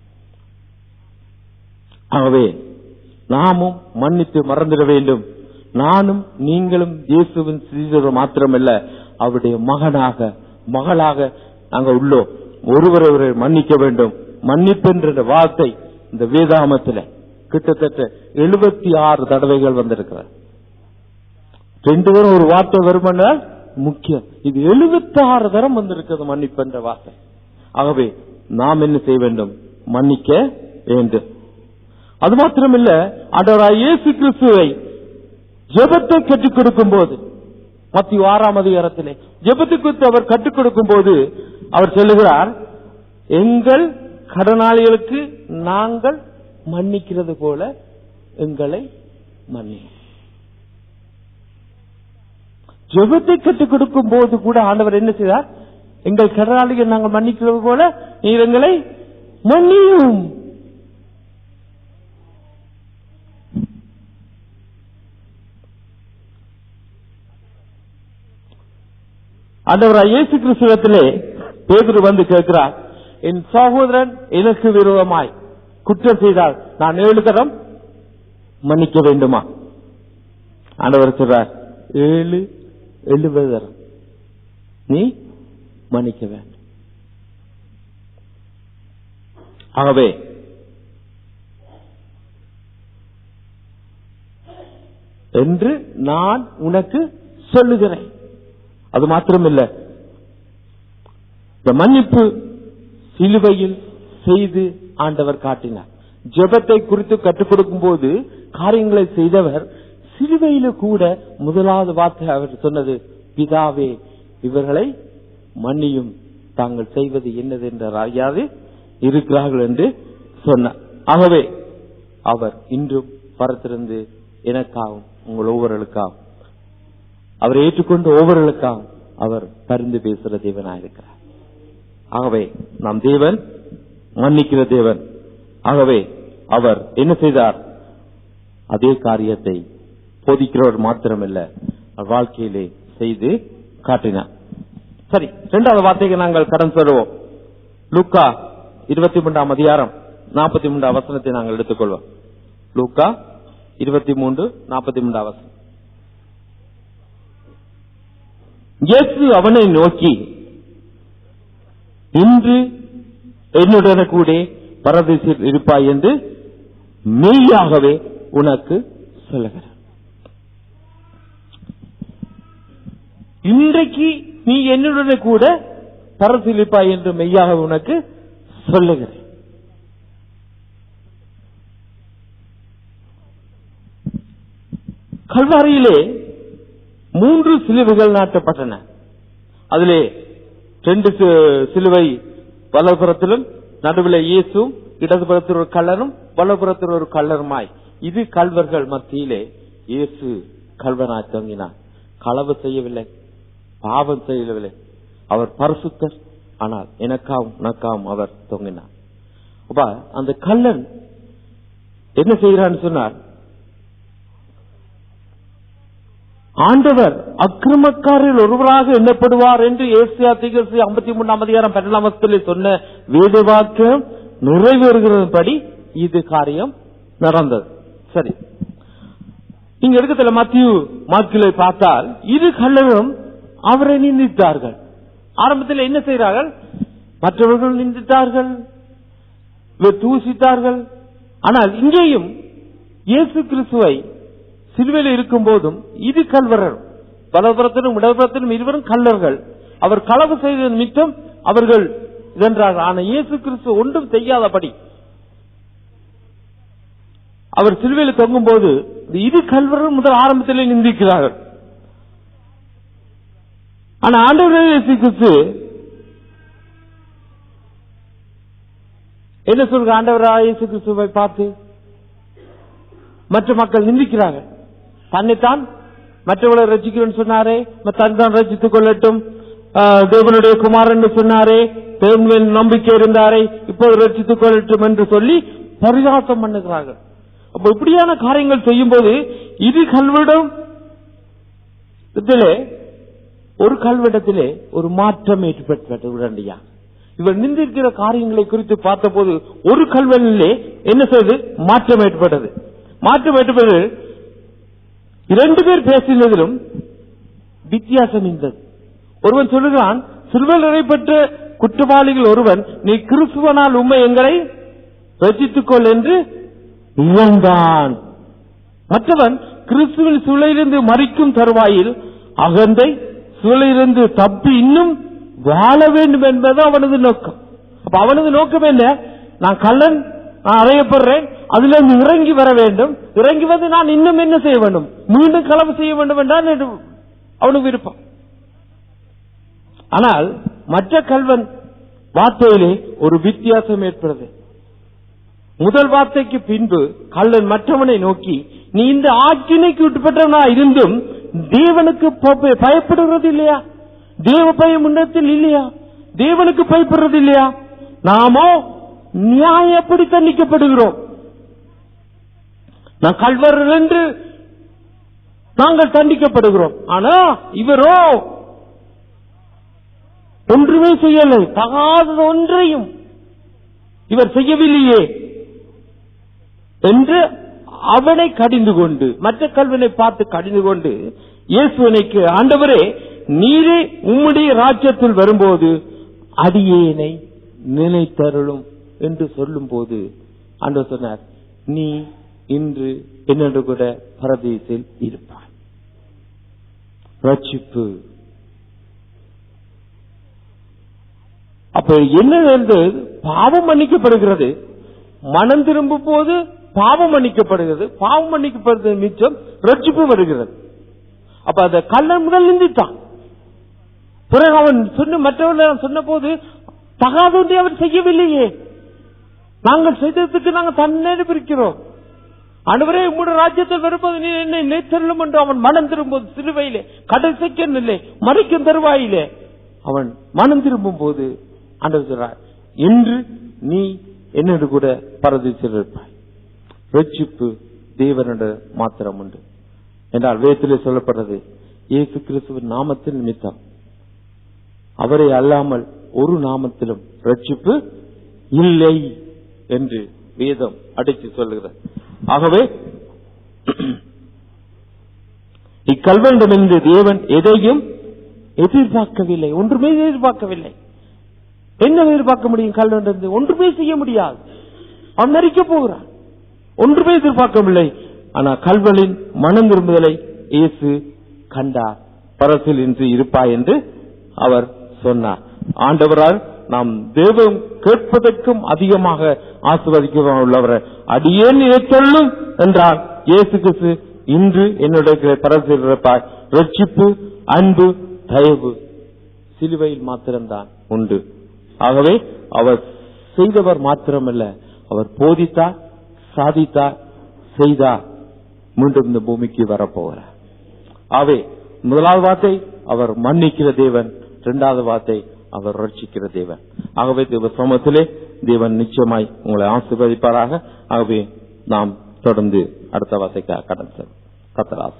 ஆகவே நாமும் மன்னித்து மறந்துட வேண்டும் நானும் நீங்களும் இயேசுவின் சீடர் மாத்திரமல்ல அவருடைய மகனாக மகளாக நாங்கள் உள்ளோம் ஒருவரை ஒருவரை மன்னிக்க வேண்டும் மன்னிப்புன்ற வார்த்தை இந்த வேதாமத்தில் கிட்டத்தட்ட எழுபத்தி ஆறு தடவைகள் வந்திருக்கிறார் ரெண்டு பேரும் ஒரு வார்த்தை வருமென்றால் முக்கியம் இது எழுபத்தி ஆறு தரம் வந்திருக்கிறது மன்னிப்பு என்ற வார்த்தை ஆகவே நாம் என்ன செய்ய வேண்டும் மன்னிக்க வேண்டும் அது மாத்திரமில்ல ஆண்டவராய் இயேசு கிறிஸ்துவை ஜெபத்தை கற்றுக் கொடுக்கும் போது மத்திய ஆறாம் அதிகாரத்திலே ஜெபத்துக்கு அவர் கற்றுக் கொடுக்கும் போது அவர் சொல்லுகிறார் எங்கள் கடனாளிகளுக்கு நாங்கள் மன்னிக்கிறது போல எங்களை மன்னி ஜெபத்தை கற்றுக் கொடுக்கும் போது கூட ஆண்டவர் என்ன செய்தார் எங்கள் கடனாளிகள் நாங்கள் மன்னிக்கிறது போல நீர் எங்களை மன்னியும் ஆண்டவராய் இயேசு கிறிஸ்துவத்திலே பேதுரு வந்து கேட்கிறார் என் சகோதரன் எனக்கு விரோதமாய் குற்றம் செய்தால் நான் ஏழு தரம் மன்னிக்க வேண்டுமா ஆண்டவர் சொல்றார் ஏழு எழுபது தரம் நீ மன்னிக்க வேண்டும் ஆகவே என்று நான் உனக்கு சொல்லுகிறேன் அது மாத்திரமில்ல இந்த மன்னிப்பு சிலுவையில் செய்து ஆண்டவர் காட்டினார் ஜெபத்தை குறித்து கற்றுக் கொடுக்கும் போது காரியங்களை செய்தவர் சிலுவையில கூட முதலாவது வார்த்தை அவர் சொன்னது பிதாவே இவர்களை மன்னியும் தாங்கள் செய்வது என்னது என்ற அறியாது இருக்கிறார்கள் என்று சொன்னார் ஆகவே அவர் இன்றும் பரத்திருந்து எனக்காகவும் உங்கள் ஒவ்வொருவர்களுக்காகவும் அவரை ஏற்றுக்கொண்டு ஒவ்வொருவர்களுக்காகவும் அவர் பரிந்து பேசுகிற தேவனாயிருக்கிறார் ஆகவே நம் தேவன் மன்னிக்கிற தேவன் ஆகவே அவர் என்ன செய்தார் அதே காரியத்தை போதிக்கிறவர் மாத்திரமல்ல அவர் வாழ்க்கையிலே செய்து காட்டினார் சரி இரண்டாவது வார்த்தைக்கு நாங்கள் கடன் சொல்லுவோம் லூக்கா இருபத்தி மூன்றாம் அதிகாரம் நாற்பத்தி மூன்றாம் வசனத்தை நாங்கள் எடுத்துக்கொள்வோம் லூக்கா இருபத்தி மூன்று நாற்பத்தி மூன்றாம் வசனம் இயேசு அவனை நோக்கி இன்று என்னுடன் கூட பரதேசில் இருப்பாய் என்று மெய்யாகவே உனக்கு சொல்லுகிறேன் இன்றைக்கு நீ என்னுடன் கூட பரதேசில் இருப்பாய் என்று மெய்யாக உனக்கு சொல்லுகிறேன் கல்வாரியிலே மூன்று சிலுவைகள் நாட்டப்பட்டன அதிலே ரெண்டு சி- சிலுவை வலதுபுறத்திலும் நடுவில் இயேசும் இடதுபுறத்தில் ஒரு கல்லரும் வலதுபுறத்தில் ஒரு கல்லருமாய் இது கல்வர்கள் மத்தியிலே இயேசு கல்வனாய் தொங்கினார் களவு செய்யவில்லை பாவம் செய்யவில்லை அவர் பரிசுத்தர் ஆனால் எனக்காவும் உனக்காவும் அவர் தொங்கினார் அப்ப அந்த கல்லன் என்ன செய்கிறான்னு சொன்னார் ஆண்டவர் அக்கிரமக்காரில் ஒருவராக எண்ணப்படுவார் என்று ஏசியா திகசி ஐம்பத்தி மூணாம் அதிகாரம் பன்னெண்டாம் வசத்தில் சொன்ன வேத வாக்கியம் நிறைவேறுகிறபடி இது காரியம் நடந்தது சரி நீங்க எடுக்கத்துல மத்திய மார்க்கிலை பார்த்தால் இரு கல்லரும் அவரை நிந்தித்தார்கள் ஆரம்பத்தில் என்ன செய்கிறார்கள் மற்றவர்கள் நிந்தித்தார்கள் இவர் தூசித்தார்கள் ஆனால் இங்கேயும் இயேசு கிறிஸ்துவை சிலுவையில் இருக்கும் போதும் இது கல்வரர் வலதுபுறத்திலும் இடதுபுறத்திலும் இருவரும் கல்லர்கள் அவர் களவு செய்த நிமித்தம் அவர்கள் இதென்றார்கள் ஆனால் இயேசு கிறிஸ்து ஒன்றும் செய்யாதபடி அவர் சிலுவையில் தொங்கும் போது இந்த இரு கல்வர்கள் முதல் ஆரம்பத்திலே நிந்திக்கிறார்கள் ஆனா ஆண்டவர் இயேசு கிறிஸ்து என்ன சொல்ற ஆண்டவராக இயேசு கிறிஸ்துவை பார்த்து மற்ற மக்கள் நிந்திக்கிறாங்க தன்னைத்தான் மற்றவர்களை ரசிக்கிறேன்னு சொன்னாரே தன்தான் ரசித்துக் கொள்ளட்டும் ஆஹ், தேவனுடைய குமாரன் என்று சொன்னாரே தேவன் மேல் நம்பிக்கை இருந்தாரே இப்போது ரசித்துக் கொள்ளட்டும் என்று சொல்லி பரிகாசம் பண்ணுகிறார்கள் அப்ப இப்படியான காரியங்கள் செய்யும் போது இது கல்விடம் இதிலே ஒரு கல்விடத்திலே ஒரு மாற்றம் ஏற்பட்டது உடனடியாக இவர் நிந்திருக்கிற காரியங்களை குறித்து பார்த்தபோது ஒரு கல்வனிலே என்ன செய்து மாற்றம் ஏற்பட்டது மாற்றம் ஏற்பட்டது இரண்டு பேர் பேசினதிலும் வித்தியாசம் இருந்தது ஒருவன் சொல்லுகிறான் சிறுவர் நிறைப்பட்ட குற்றவாளிகள் ஒருவன் நீ கிறிஸ்துவனால் உண்மை எங்களை ரசித்துக் கொள் என்று இழந்தான் மற்றவன் கிறிஸ்துவின் சூழலிருந்து மறிக்கும் தருவாயில் அகந்தை சூழலிருந்து தப்பி இன்னும் வாழ வேண்டும் என்பது அவனது நோக்கம் அப்ப அவனது நோக்கம் என்ன நான் கள்ளன் நான் அறையப்படுறேன் அதுல இருந்து இறங்கி வர வேண்டும் இறங்கி வந்து நான் இன்னும் என்ன செய்ய வேண்டும் மீண்டும் களவு செய்ய வேண்டும் என்றால் என்று அவனுக்கு விருப்பம் ஆனால் மற்ற கல்வன் வார்த்தையிலே ஒரு வித்தியாசம் ஏற்படுது முதல் வார்த்தைக்கு பின்பு கள்ளன் மற்றவனை நோக்கி நீ இந்த ஆக்கினைக்கு உட்பட்டவனா இருந்தும் தேவனுக்கு ப- பயப்படுகிறது இல்லையா தேவ பயம் முன்னத்தில் இல்லையா தேவனுக்கு பயப்படுறது இல்லையா நாமோ நியாயப்படி தண்டிக்கப்படுகிறோம் நான் கல்வர்கள் என்று நாங்கள் தண்டிக்கப்படுகிறோம் ஆனா இவரோ ஒன்றுமே செய்யலை தகாதது ஒன்றையும் இவர் செய்யவில்லையே என்று அவனை கடிந்து கொண்டு மற்ற கல்வனை பார்த்து கடிந்து கொண்டு இயேசுவனைக்கு ஆண்டவரே நீரே உம்முடைய ராஜ்யத்தில் வரும்போது அடியேனை நினைத்தருளும் என்று சொல்லும் போது ஆண்டவர் சொன்னார் நீ இன்று என்னோடு கூட பரதேசில் இருப்பாய் ரட்சிப்பு அப்ப என்ன நடந்தது பாவம் மன்னிக்கப்படுகிறது மனம் திரும்பும் போது பாவம் மன்னிக்கப்படுகிறது பாவம் மன்னிக்கப்படுறது மிச்சம் ரட்சிப்பு வருகிறது அப்ப அந்த கல்லன் முதல் நிந்தித்தான் பிறகு அவன் சொன்ன மற்றவர்கள் சொன்ன போது தகாதொன்றை அவர் செய்யவில்லையே நாங்கள் செய்ததுக்கு நாங்கள் தன்னேடு பிரிக்கிறோம் அனுவரே உங்களுடைய ராஜ்யத்தில் வரும்போது நீ என்னை நேற்றலும் என்று அவன் மனம் திரும்பும் சிலுவையிலே கடைசிக்கு இல்லை மறைக்கும் தருவாயிலே அவன் மனம் திரும்பும் போது ஆண்டவர் சொல்றார் இன்று நீ என்னோடு கூட பரதேசில் இருப்பாய் ரட்சிப்பு தேவனோட மாத்திரம் உண்டு என்றால் வேதத்திலே சொல்லப்பட்டது இயேசு கிறிஸ்துவின் நாமத்தின் நிமித்தம் அவரை அல்லாமல் ஒரு நாமத்திலும் ரட்சிப்பு இல்லை என்று வேதம் அடித்து சொல்லுகிறது ஆகவே இக்கல்வனிடமிருந்து தேவன் எதையும் எதிர்பார்க்கவில்லை ஒன்றுமே எதிர்பார்க்கவில்லை என்ன எதிர்பார்க்க முடியும் கல்வனிடமிருந்து ஒன்றுமே செய்ய முடியாது அவன் மறிக்க போகிறான் ஒன்றுமே எதிர்பார்க்கவில்லை ஆனா கல்வனின் மனம் திரும்புதலை இயேசு கண்டார் பரசில் இன்று இருப்பாய் என்று அவர் சொன்னார் ஆண்டவரால் நாம் தேவம் கேட்பதற்கும் அதிகமாக ஆசிர்வதிக்க உள்ளவர் அடியேன் இதை சொல்லும் என்றார் இயேசு கிறிஸ்து இன்று என்னுடைய பரசில் இருப்பாய் ரட்சிப்பு அன்பு தயவு சிலுவையில் மாத்திரம்தான் உண்டு ஆகவே அவர் செய்தவர் மாத்திரமல்ல அவர் போதித்தார் சாதித்தார் செய்தார் மீண்டும் இந்த பூமிக்கு வரப்போகிறார் ஆகவே முதலாவது வார்த்தை அவர் மன்னிக்கிற தேவன் இரண்டாவது வார்த்தை அவர் ரட்சிக்கிற தேவன் ஆகவே தேவ சமத்திலே தேவன் நிச்சயமாய் உங்களை ஆசீர்வதிப்பாராக ஆகவே நாம் தொடர்ந்து அடுத்த வார்த்தைக்காக கடந்து கத்தராசு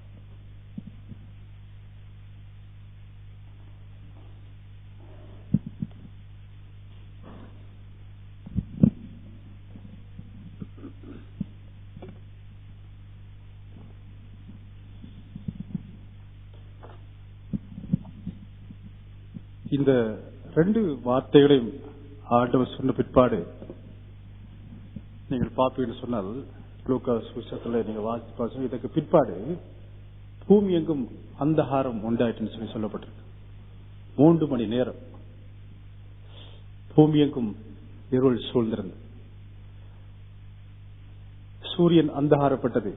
இந்த ரெண்டு வார்த்தைகளையும் ஆண்டவர் சொன்ன பிற்பாடு நீங்கள் பார்ப்பீங்கன்னு சொன்னால் லூக்கா சுவிசத்தில் நீங்க வாசிப்பாசம் இதற்கு பிற்பாடு பூமி எங்கும் அந்தகாரம் உண்டாயிட்டுன்னு சொல்லி சொல்லப்பட்டிருக்கு மூன்று மணி நேரம் பூமி எங்கும் இருள் சூழ்ந்திருந்தது சூரியன் அந்தகாரப்பட்டது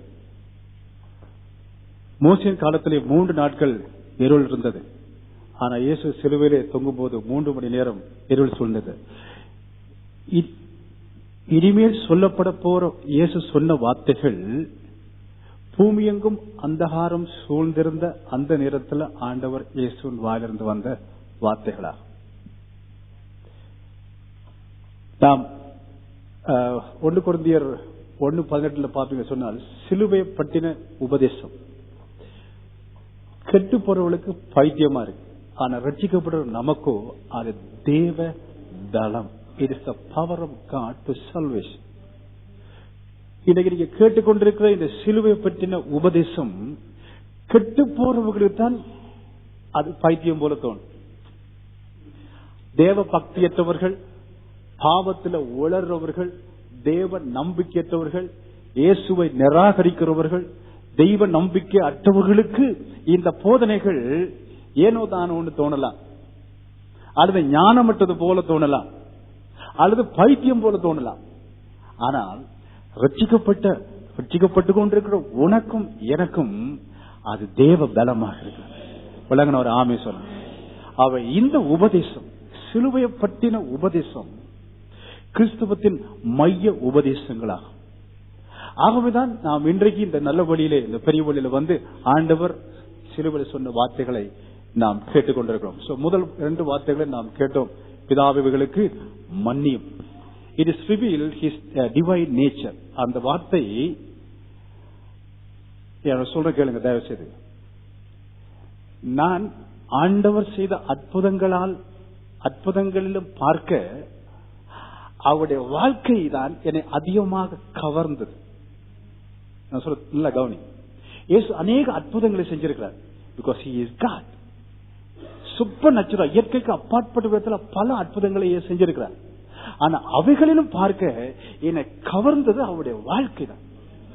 மோசியின் காலத்திலே மூன்று நாட்கள் இருள் இருந்தது ஆனா இயேசு சிலுவையிலே தொங்கும் போது மூன்று மணி நேரம் இருள் சூழ்ந்தது இ- இனிமேல் சொல்லப்பட போற இயேசு சொன்ன வார்த்தைகள் பூமியெங்கும் அந்தகாரம் சூழ்ந்திருந்த அந்த நேரத்தில் ஆண்டவர் இயேசுவின் வாயிலிருந்து வந்த வார்த்தைகளா நாம் அஹ், ஒன்று குருந்தியர் ஒன்னு பதினெட்டுல பாப்பீங்க சொன்னால் சிலுவை பட்டின உபதேசம் கெட்டு போறவர்களுக்கு பைத்தியமா இருக்கு ஆனா ரட்சிக்கப்படுற நமக்கோ அது தேவ தளம் it is the power of God to salvation இன்னைக்கு நீங்க கேட்டுக்கொண்டிருக்கிற இந்த சிலுவை பற்றின உபதேசம் கெட்டு போறவர்களுக்கு தான் அது பைத்தியம் போல தோணும் தேவ பக்தியற்றவர்கள் பாவத்தில் உளர்றவர்கள் தேவ நம்பிக்கையற்றவர்கள் இயேசுவை நிராகரிக்கிறவர்கள் தெய்வ நம்பிக்கை அற்றவர்களுக்கு இந்த போதனைகள் ஏனோ தானோ ஒன்று தோணலாம் அல்லது ஞானமற்றது போல தோணலாம் அல்லது பைத்தியம் போல தோணலாம் ஆனால் ரட்சிக்கப்பட்ட ரட்சிக்கப்பட்டு கொண்டிருக்கிற உனக்கும் எனக்கும் அது தேவ பலமாக இருக்கு விளங்கின ஒரு ஆமே சொன்ன அவ இந்த உபதேசம் சிலுவையை பற்றின உபதேசம் கிறிஸ்துவத்தின் மைய உபதேசங்களாகும் ஆகவேதான் நாம் இன்றைக்கு இந்த நல்ல வழியிலே இந்த பெரிய வழியில வந்து ஆண்டவர் சிலுவையில் சொன்ன வார்த்தைகளை நாம் கேட்டுக்கொண்டிருக்கிறோம் சோ முதல் இரண்டு வார்த்தைகளை நாம் கேட்டோம் பிதாவிகளுக்கு மன்னியும் it is reveal his divine nature அந்த வார்த்தை என்ன சொல்ற கேளுங்க தயவு செய்து நான் ஆண்டவர் செய்த அற்புதங்களால் அற்புதங்களிலும் பார்க்க அவருடைய வாழ்க்கை தான் என்னை அதிகமாக கவர்ந்தது நான் சொல்ல நல்ல கவனி இயேசு அநேக அற்புதங்களை செஞ்சிருக்கிறார் because he is God supernatural இயற்கைக்கு அப்பாற்பட்ட விதத்துல பல அற்புதங்களை இயேசு செஞ்சிருக்கிறார் ஆனா அவைகளிலும் பார்க்க என்னை கவர்ந்தது அவருடைய வாழ்க்கை தான்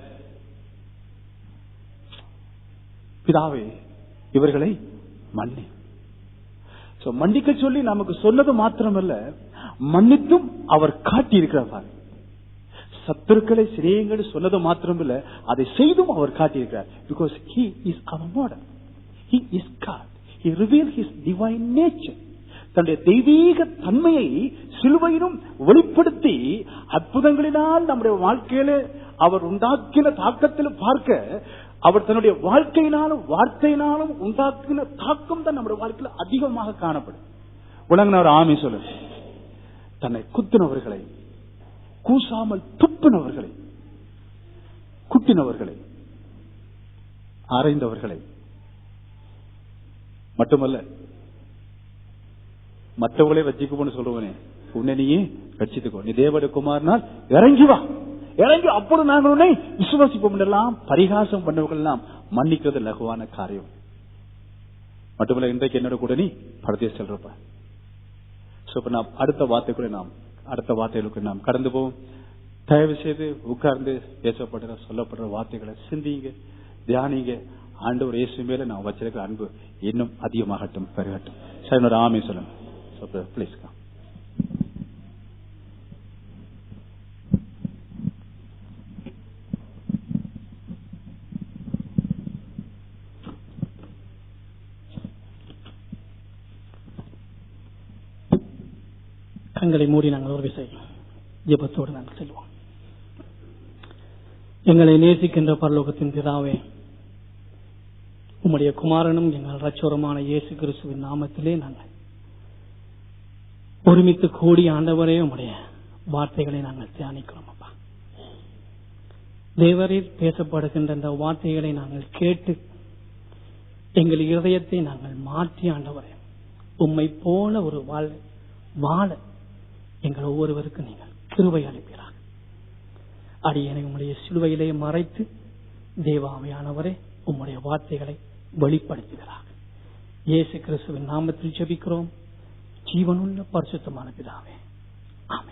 பிதாவே இவர்களை மன்னி So, மன்னிக்க சொல்லி நமக்கு சொன்னது மாத்திரமல்ல மன்னித்தும் அவர் காட்டி இருக்கிறார் சத்துருக்களை சிரியங்கள் சொன்னது மாத்திரமல்ல அதை செய்தும் அவர் காட்டியிருக்கிறார் பிகாஸ் ஹி இஸ் அவர் model he is God he reveal his divine nature தன்னுடைய தெய்வீக தன்மையை சிலுவையிலும் வெளிப்படுத்தி அற்புதங்களினால் நம்முடைய வாழ்க்கையில அவர் உண்டாக்கின தாக்கத்தில் பார்க்க அவர் தன்னுடைய வாழ்க்கையினாலும் வார்த்தையினாலும் உண்டாக்கின தாக்கம் தான் நம்முடைய வாழ்க்கையில அதிகமாக காணப்படும் உலகினவர் ஆமை சொல்லு தன்னை குத்தினவர்களை கூசாமல் துப்பினவர்களை குட்டினவர்களை அறைந்தவர்களை மட்டுமல்ல மற்றவர்களே வச்சுக்கோன்னு சொல்லுவனே உன்னை நீயே ரட்சித்துக்கோ நீ தேவட குமாரனால் இறங்கி வா இறங்கி அப்படி நாங்கள் உன்னை விசுவாசிப்போம் எல்லாம் பரிகாசம் பண்ணவர்கள் எல்லாம் மன்னிக்கிறது லகுவான காரியம் மட்டுமல்ல இன்றைக்கு என்னோட கூட நீ படத்தை செல்றப்ப சோ இப்ப நாம் அடுத்த வார்த்தைக்குள்ள நாம் அடுத்த வார்த்தைகளுக்கு நாம் கடந்து போவோம் தயவு செய்து உட்கார்ந்து பேசப்படுற சொல்லப்படுற வார்த்தைகளை சிந்திங்க தியானிங்க ஆண்டவர் இயேசு மேல நான் வச்சிருக்கிற அன்பு இன்னும் அதிகமாகட்டும் பெருகட்டும் சரி என்னோட ஆமை சொல்லுங்க ப்ளீஸ் கண்களை மூடி நாங்கள் ஒரு விசை ஜெபத்தோடு நாங்கள் செல்வோம் எங்களை நேசிக்கின்ற பரலோகத்தின் பிதாவே உம்முடைய குமாரனும் எங்கள் ரச்சோரமான இயேசு கிறிஸ்துவின் நாமத்திலே நாங்கள் ஒருமித்து கூடி ஆண்டவரே உம்முடைய வார்த்தைகளை நாங்கள் தியானிக்கிறோம் அப்பா தேவரில் பேசப்படுகின்ற இந்த வார்த்தைகளை நாங்கள் கேட்டு எங்கள் இருதயத்தை நாங்கள் மாற்றி ஆண்டவரே உம்மை போல ஒரு வாழ் வாழ எங்கள் ஒவ்வொருவருக்கும் நீங்கள் கிருவை அளிப்பீராக அடியனை உம்முடைய சிலுவையிலே மறைத்து தேவாவையானவரே உம்முடைய வார்த்தைகளை வெளிப்படுத்துகிறார் இயேசு கிறிஸ்துவின் நாமத்தில் ஜெபிக்கிறோம் ஜீவனுள்ள பரிசுத்தமான பிதாவே ஆமே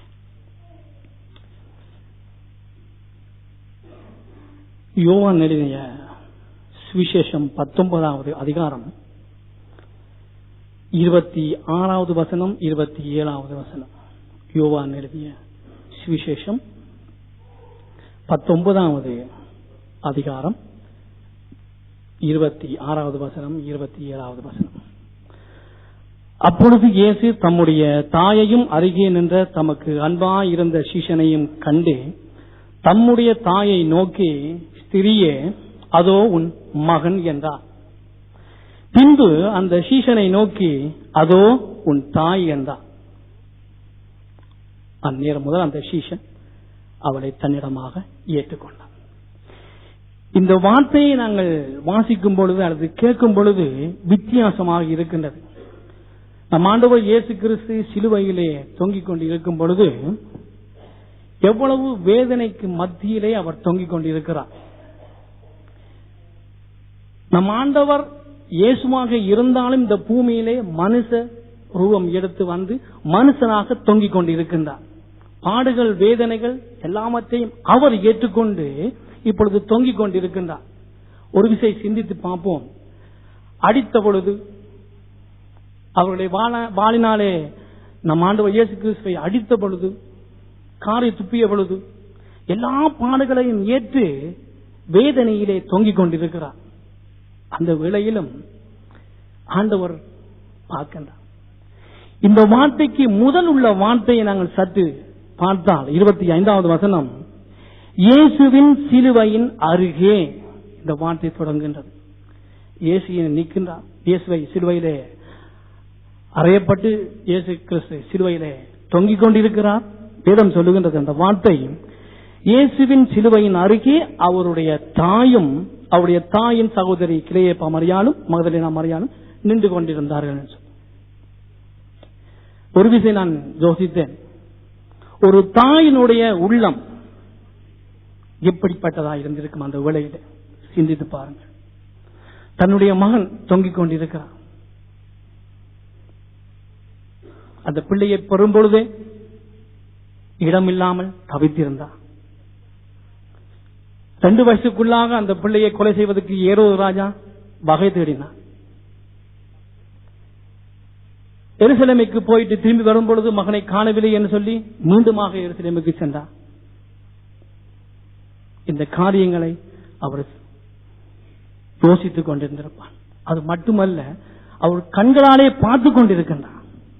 யோவான் எழுதிய சுவிசேஷம் பத்தொன்பதாவது அதிகாரம் இருபத்தி ஆறாவது வசனம் இருபத்தி ஏழாவது வசனம் யோவான் எழுதிய சுவிசேஷம் பத்தொன்பதாவது அதிகாரம் இருபத்தி ஆறாவது வசனம் இருபத்தி ஏழாவது வசனம் அப்பொழுது இயேசு தம்முடைய தாயையும் அருகே நின்ற தமக்கு அன்பாயிருந்த சீஷனையும் கண்டு தம்முடைய தாயை நோக்கி ஸ்திரியே அதோ உன் மகன் என்றார் பின்பு அந்த சீஷனை நோக்கி அதோ உன் தாய் என்றார் அந்நேரம் முதல் அந்த சீஷன் அவளை தன்னிடமாக ஏற்றுக்கொண்டார் இந்த வார்த்தையை நாங்கள் வாசிக்கும் பொழுது அல்லது கேட்கும் பொழுது வித்தியாசமாக இருக்கின்றது நம் ஆண்டவர் இயேசு கிறிஸ்து சிலுவையிலே தொங்கிக் கொண்டு இருக்கும் பொழுது எவ்வளவு வேதனைக்கு மத்தியிலே அவர் தொங்கிக் கொண்டிருக்கிறார் நம் ஆண்டவர் இயேசுவாக இருந்தாலும் இந்த பூமியிலே மனுஷ ரூபம் எடுத்து வந்து மனுஷனாக தொங்கிக் கொண்டிருக்கின்றார் பாடுகள் வேதனைகள் எல்லாவற்றையும் அவர் ஏற்றுக்கொண்டு இப்பொழுது தொங்கிக் கொண்டிருக்கின்றார் ஒரு விசை சிந்தித்து பார்ப்போம் அடித்த பொழுது அவருடைய வாழ- வாளினாலே நம் ஆண்டவர் இயேசு கிறிஸ்துவை அடித்த பொழுது காரை துப்பிய பொழுது எல்லா பாடுகளையும் ஏற்று வேதனையிலே தொங்கிக் கொண்டிருக்கிறார் அந்த வேளையிலும் ஆண்டவர் பார்க்கின்றார் இந்த வார்த்தைக்கு முதல் உள்ள வார்த்தையை நாங்கள் சற்று பார்த்தால் இருபத்தி ஐந்தாவது வசனம் இயேசுவின் சிலுவையின் அருகே இந்த வார்த்தை தொடங்குகின்றது இயேசுவை நிற்கின்றார் இயேசுவை சிலுவையிலே அறையப்பட்டு இயேசு கிறிஸ்து சிலுவையிலே தொங்கிக் கொண்டிருக்கிறார் வேதம் சொல்லுகின்றது அந்த வார்த்தை இயேசுவின் சிலுவையின் அருகே அவருடைய தாயும் அவருடைய தாயின் சகோதரி கிளையப்பா மரியாளும் மகதலினா மரியாளும் நின்று கொண்டிருந்தார்கள் என்று சொல்லி. ஒரு விசை நான் யோசித்தேன் ஒரு தாயினுடைய உள்ளம் எப்படிப்பட்டதா இருந்திருக்கும் அந்த வேளையில சிந்தித்து பாருங்கள் தன்னுடைய மகன் தொங்கிக் கொண்டிருக்கிறார் அந்த பிள்ளையை பெறும்பொழுதே இடமில்லாமல் தவித்திருந்தார் ரெண்டு வயசுக்குள்ளாக அந்த பிள்ளையை கொலை செய்வதற்கு ஏரோ ராஜா வகை தேடினார் எருசலேமுக்கு போயிட்டு திரும்பி வரும்பொழுது மகனை காணவில்லை என்று சொல்லி மீண்டுமாக எருசலேமுக்கு சென்றார் இந்த காரியங்களை அவர் யோசித்துக் கொண்டிருந்திருப்பார் அது மட்டுமல்ல அவர் கண்களாலே பார்த்து கொண்டிருக்கின்றார்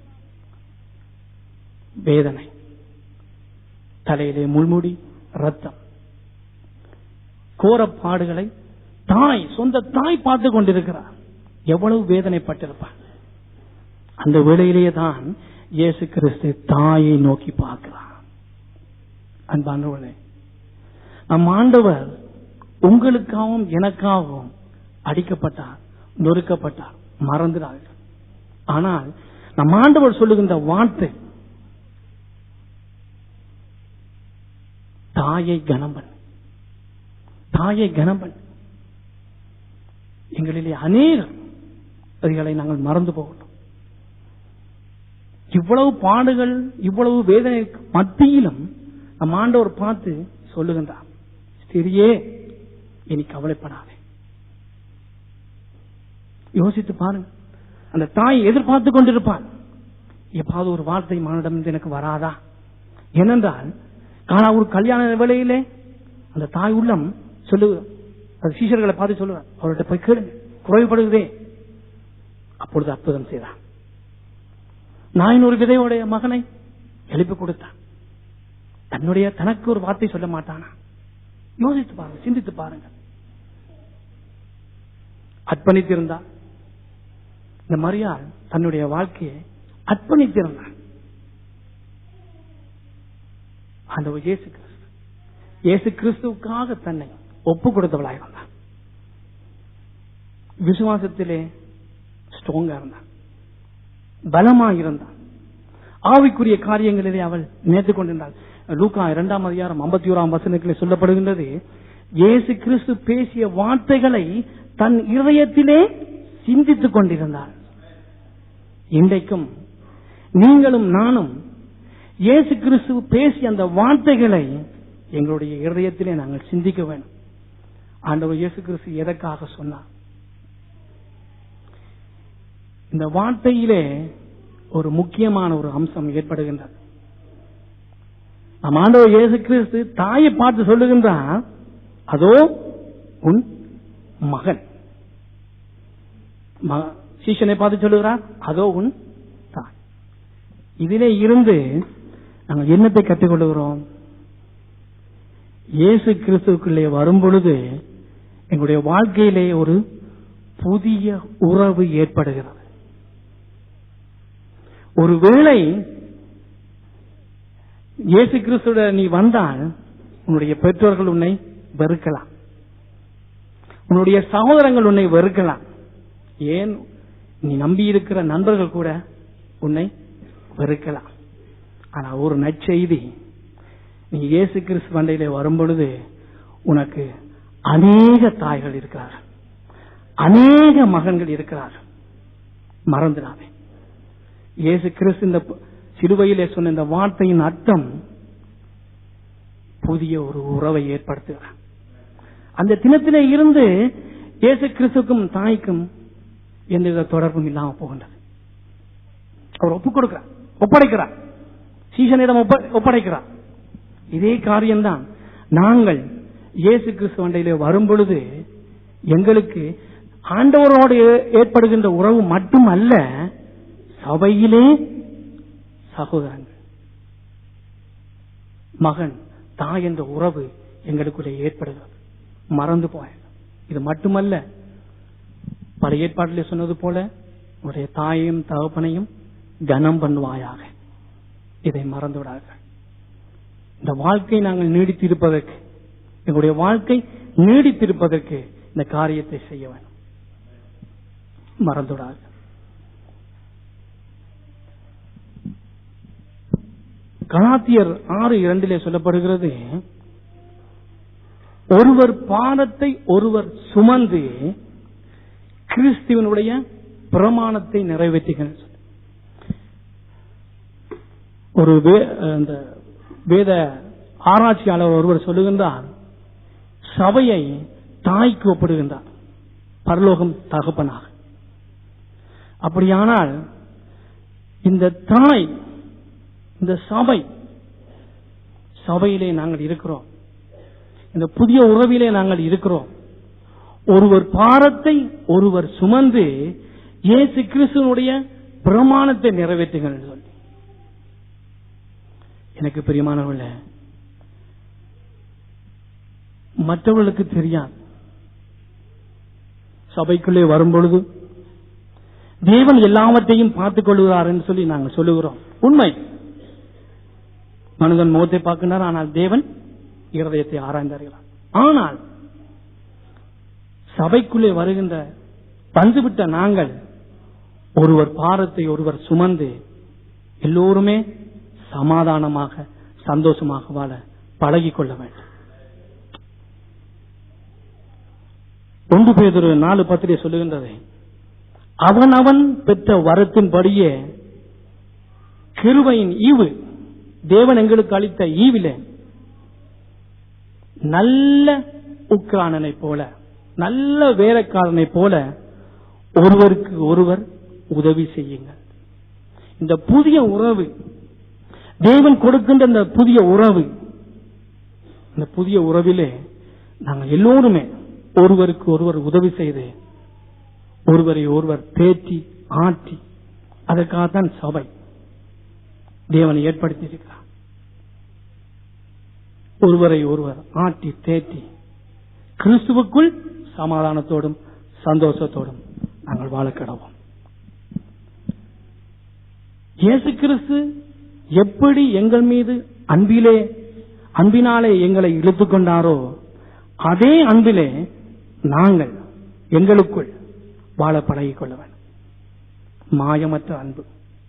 வேதனை தலையிலே முள்முடி ரத்தம் கோரப்பாடுகளை தாய் சொந்த தாய் பார்த்து கொண்டிருக்கிறார் எவ்வளவு வேதனைப்பட்டிருப்பார் அந்த வேளையிலேயே தான் இயேசு கிறிஸ்து தாயை நோக்கி பார்க்கிறார் அன்பானவர்களே நம் ஆண்டவர் உங்களுக்காகவும் எனக்காகவும் அடிக்கப்பட்டார் நொறுக்கப்பட்டார் மறந்துடார்கள் ஆனால் நம் ஆண்டவர் சொல்லுகின்ற வார்த்தை தாயை கனம்பன் தாயை கனம்பன் எங்களிலே அநேகர் அதுகளை நாங்கள் மறந்து போகட்டும் இவ்வளவு பாடுகள் இவ்வளவு வேதனை மத்தியிலும் நம் ஆண்டவர் பார்த்து சொல்லுகின்றார் சிறியே இனி கவலைப்படாதே யோசித்து பாருங்க அந்த தாய் எதிர்பார்த்து கொண்டிருப்பாள் எப்பாவது ஒரு வார்த்தை மானிடம் எனக்கு வராதா ஏனென்றால் காணா ஒரு கல்யாண வேளையிலே அந்த தாய் உள்ளம் சொல்லு அது சீஷர்களை பார்த்து சொல்லுவார் அவர்கிட்ட போய் கேளுங்க குறைவுபடுகிறதே அப்பொழுது அற்புதம் செய்தார் நான் ஒரு விதையுடைய மகனை எழுப்பி கொடுத்தான் தன்னுடைய தனக்கு ஒரு வார்த்தை சொல்ல மாட்டானா யோசித்து பாருங்க சிந்தித்து பாருங்க அர்ப்பணித்திருந்தார் இந்த மரியாள் தன்னுடைய வாழ்க்கையை அர்ப்பணித்திருந்தார் அந்த இயேசு கிறிஸ்து இயேசு கிறிஸ்துவுக்காக தன்னை ஒப்பு கொடுத்தவளாக இருந்தார் விசுவாசத்திலே ஸ்ட்ராங்கா இருந்தார் பலமா இருந்தார் ஆவிக்குரிய காரியங்களிலே அவள் நினைத்துக் கொண்டிருந்தாள் லூக்கா இரண்டாம் அதிகாரம் ஐம்பத்தி ஓராம் வசனத்திலே சொல்லப்படுகின்றது இயேசு கிறிஸ்து பேசிய வார்த்தைகளை தன் இருதயத்திலே சிந்தித்துக் கொண்டிருந்தாள் இன்றைக்கும் நீங்களும் நானும் இயேசு கிறிஸ்து பேசிய அந்த வார்த்தைகளை எங்களுடைய இருதயத்திலே நாங்கள் சிந்திக்க வேண்டும் ஆண்டவர் இயேசு கிறிஸ்து எதற்காக சொன்னார் இந்த வார்த்தையிலே ஒரு முக்கியமான ஒரு அம்சம் ஏற்படுகின்றது நம் ஆண்டவர் இயேசு கிறிஸ்து தாயை பார்த்து சொல்லுகின்றார் அதோ உன் மகன் ம- சீஷனை பார்த்து சொல்லுகிறார் அதோ உன் தாய் இதிலே இருந்து நாங்கள் என்னத்தை கற்றுக்கொள்கிறோம் இயேசு கிறிஸ்துக்குள்ளே வரும் பொழுது எங்களுடைய வாழ்க்கையிலே ஒரு புதிய உறவு ஏற்படுகிறது ஒருவேளை இயேசு கிறிஸ்துட நீ வந்தால் உன்னுடைய பெற்றோர்கள் உன்னை வெறுக்கலாம் உன்னுடைய சகோதரங்கள் உன்னை வெறுக்கலாம் ஏன் நீ நம்பி இருக்கிற நண்பர்கள் கூட உன்னை வெறுக்கலாம் ஆனா ஒரு நற்செய்தி நீ இயேசு கிறிஸ்து வண்டையிலே வரும் பொழுது உனக்கு அநேக தாய்கள் இருக்கிறார்கள் அநேக மகன்கள் இருக்கிறார்கள் மறந்துடாதே இயேசு கிறிஸ்து இந்த சிலுவையிலே சொன்ன இந்த வார்த்தையின் அர்த்தம் புதிய ஒரு உறவை ஏற்படுத்துகிறார் அந்த தினத்திலே இருந்து இயேசு கிறிஸ்துக்கும் தாய்க்கும் எந்தவித தொடர்பும் இல்லாம போகின்றது அவர் ஒப்புக் கொடுக்கிறார் ஒப்படைக்கிறார் சீசனிடம் ஒப்ப- ஒப்படைக்கிறார் இதே காரியம்தான் நாங்கள் இயேசு கிறிஸ்து வண்டையிலே வரும் பொழுது எங்களுக்கு ஆண்டவரோடு ஏ- ஏற்படுகின்ற உறவு மட்டுமல்ல சபையிலே சகோதரங்கள் மகன் தாய் என்ற உறவு எங்களுக்குள்ளே ஏற்படுகிறது மறந்து போய இது மட்டுமல்ல பழைய ஏற்பாட்டிலே சொன்னது போல உடைய தாயையும் தகப்பனையும் கனம் பண்ணுவாயாக இதை மறந்து விடார்கள் இந்த வாழ்க்கை நாங்கள் நீடித்திருப்பதற்கு எங்களுடைய வாழ்க்கை நீடித்திருப்பதற்கு இந்த காரியத்தை செய்ய வேண்டும் மறந்துடாது கலாத்தியர் ஆறு இரண்டிலே சொல்லப்படுகிறது ஒருவர் பாதத்தை ஒருவர் சுமந்து கிறிஸ்துவனுடைய பிரமாணத்தை நிறைவேற்றுகிறது ஒரு வே- அந்த வேத ஆராய்ச்சியாளர் ஒருவர் சொல்லுகின்றார் சபையை தாய்க்கு ஒப்பிடுகின்றார் பரலோகம் தகப்பனாக அப்படியானால் இந்த தாய் இந்த சபை சபையிலே நாங்கள் இருக்கிறோம் இந்த புதிய உறவிலே நாங்கள் இருக்கிறோம் ஒருவர் பாரத்தை ஒருவர் சுமந்து இயேசு கிறிஸ்துவனுடைய பிரமாணத்தை நிறைவேற்றுங்கள் என்று சொல்லி எனக்கு பிரியமானவர்கள மற்றவர்களுக்கு தெரியாது சபைக்குள்ளே வரும்பொழுது தேவன் எல்லாவற்றையும் பார்த்துக் கொள்கிறார் என்று சொல்லி நாங்கள் சொல்லுகிறோம் உண்மை மனிதன் முகத்தை பார்க்கின்றார் ஆனால் தேவன் இருதயத்தை ஆராய்ந்தார்கள் ஆனால் சபைக்குள்ளே வருகின்ற வந்துவிட்ட நாங்கள் ஒருவர் பாரத்தை ஒருவர் சுமந்து எல்லோருமே சமாதானமாக சந்தோஷமாக வாழ பழகிக் கொள்ள வேண்டும் ஒன்று பேதொரு நாலு பத்திரிகை சொல்லுகின்றது அவன் அவன் பெற்ற வரத்தின்படியே கிருபையின் ஈவு தேவன் எங்களுக்கு அளித்த ஈவிலே நல்ல உக்ரானனை போல நல்ல வேலைக்காரனை போல ஒருவருக்கு ஒருவர் உதவி செய்யுங்கள் இந்த புதிய உறவு தேவன் கொடுக்கின்ற இந்த புதிய உறவு இந்த புதிய உறவிலே நாங்கள் எல்லோருமே ஒருவருக்கு ஒருவர் உதவி செய்து ஒருவரை ஒருவர் தேற்றி ஆட்டி அதற்காகத்தான் சபை தேவனை ஏற்படுத்தி இருக்கிறார் ஒருவரை ஒருவர் ஆட்டி தேற்றி கிறிஸ்துவுக்குள் சமாதானத்தோடும் சந்தோஷத்தோடும் நாங்கள் வாழ கிடவோம் இயேசு கிறிஸ்து எப்படி எங்கள் மீது அன்பிலே அன்பினாலே எங்களை இழுத்துக் கொண்டாரோ அதே அன்பிலே நாங்கள் எங்களுக்குள் வாழ பழகிக் கொள்ள வேண்டும் மாயமற்ற அன்பு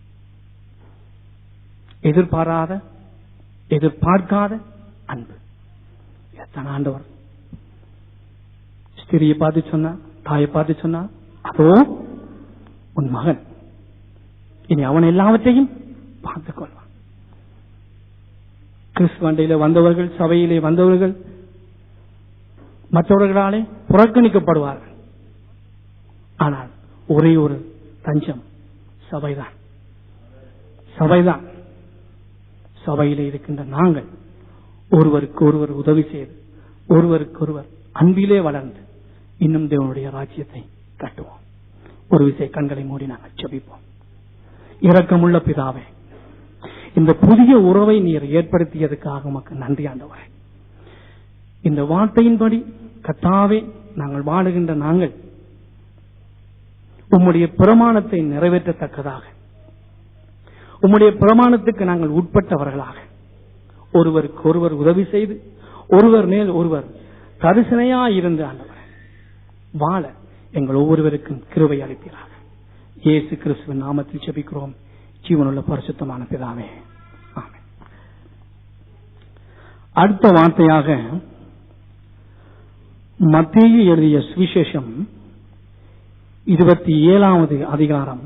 எதிர்பாராத எதிர்பார்க்காத அன்பு எத்தனை ஆண்டவர் ஸ்திரியை பார்த்து சொன்னா தாயை பார்த்து சொன்னா அதோ உன் மகன் இனி அவன் எல்லாவற்றையும் பார்த்துக் கொள்வான் கிறிஸ்துவண்டையில வந்தவர்கள் சபையிலே வந்தவர்கள் மற்றவர்களாலே புறக்கணிக்கப்படுவார்கள் ஆனால் ஒரே ஒரு தஞ்சம் சபைதான் சபைதான் சபையிலே இருக்கின்ற நாங்கள் ஒருவருக்கு ஒருவர் உதவி செய்து ஒருவருக்கு ஒருவர் அன்பிலே வளர்ந்து இன்னும் தேவனுடைய ராஜ்யத்தை கட்டுவோம் ஒரு விசை கண்களை மூடி நாங்கள் செபிப்போம் இரக்கமுள்ள பிதாவே இந்த புதிய உறவை நீர் ஏற்படுத்தியதுக்காக உமக்கு நன்றி ஆண்டவரே இந்த வார்த்தையின்படி கத்தாவே நாங்கள் வாழுகின்ற நாங்கள் உம்முடைய பிரமாணத்தை நிறைவேற்றத்தக்கதாக உம்முடைய பிரமாணத்துக்கு நாங்கள் உட்பட்டவர்களாக ஒருவருக்கு ஒருவர் உதவி செய்து ஒருவர் மேல் ஒருவர் கரிசனையா இருந்து ஆண்டவர் வாழ எங்கள் ஒவ்வொருவருக்கும் கிருபை அளிப்பீராக இயேசு கிறிஸ்துவின் நாமத்தில் செபிக்கிறோம் ஜீவனுள்ள பரிசுத்தமான பிதாவே ஆமென். அடுத்த வார்த்தையாக மத்தேயு எழுதிய சுவிசேஷம் இருபத்தி ஏழாவது அதிகாரம்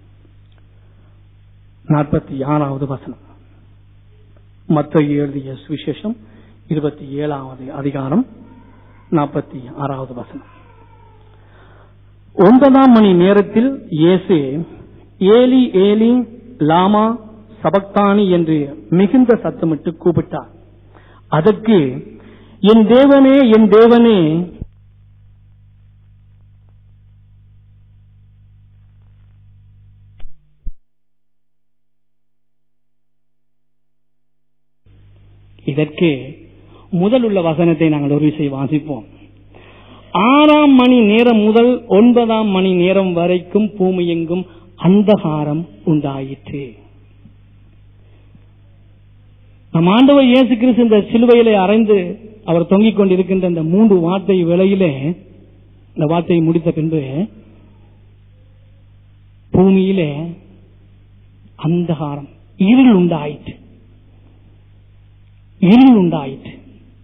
நாற்பத்தி ஆறாவது வசனம் மத்தேயு எழுதிய சுவிசேஷம் இருபத்தி ஏழாவது அதிகாரம் நாற்பத்தி ஆறாவது வசனம் ஒன்பதாம் மணி நேரத்தில் இயேசு ஏலி ஏலி லாமா சபக்தானி என்று மிகுந்த சத்தமிட்டு கூப்பிட்டார் அதற்கு என் தேவனே என் தேவனே இதற்கு முதல் உள்ள வசனத்தை நாங்கள் ஒரு விசை வாசிப்போம் ஆறாம் மணி நேரம் முதல் ஒன்பதாம் மணி நேரம் வரைக்கும் பூமி எங்கும் அந்தகாரம் உண்டாயிற்று நம் ஆண்டவர் இயேசு கிறிஸ்து இந்த சிலுவையிலே அறைந்து அவர் தொங்கிக் கொண்டிருக்கின்ற இந்த மூன்று வார்த்தை வேளையிலே இந்த வார்த்தையை முடித்த பின்பு பூமியிலே அந்தகாரம் இருள் உண்டாயிற்று இருள் உண்டாயிற்று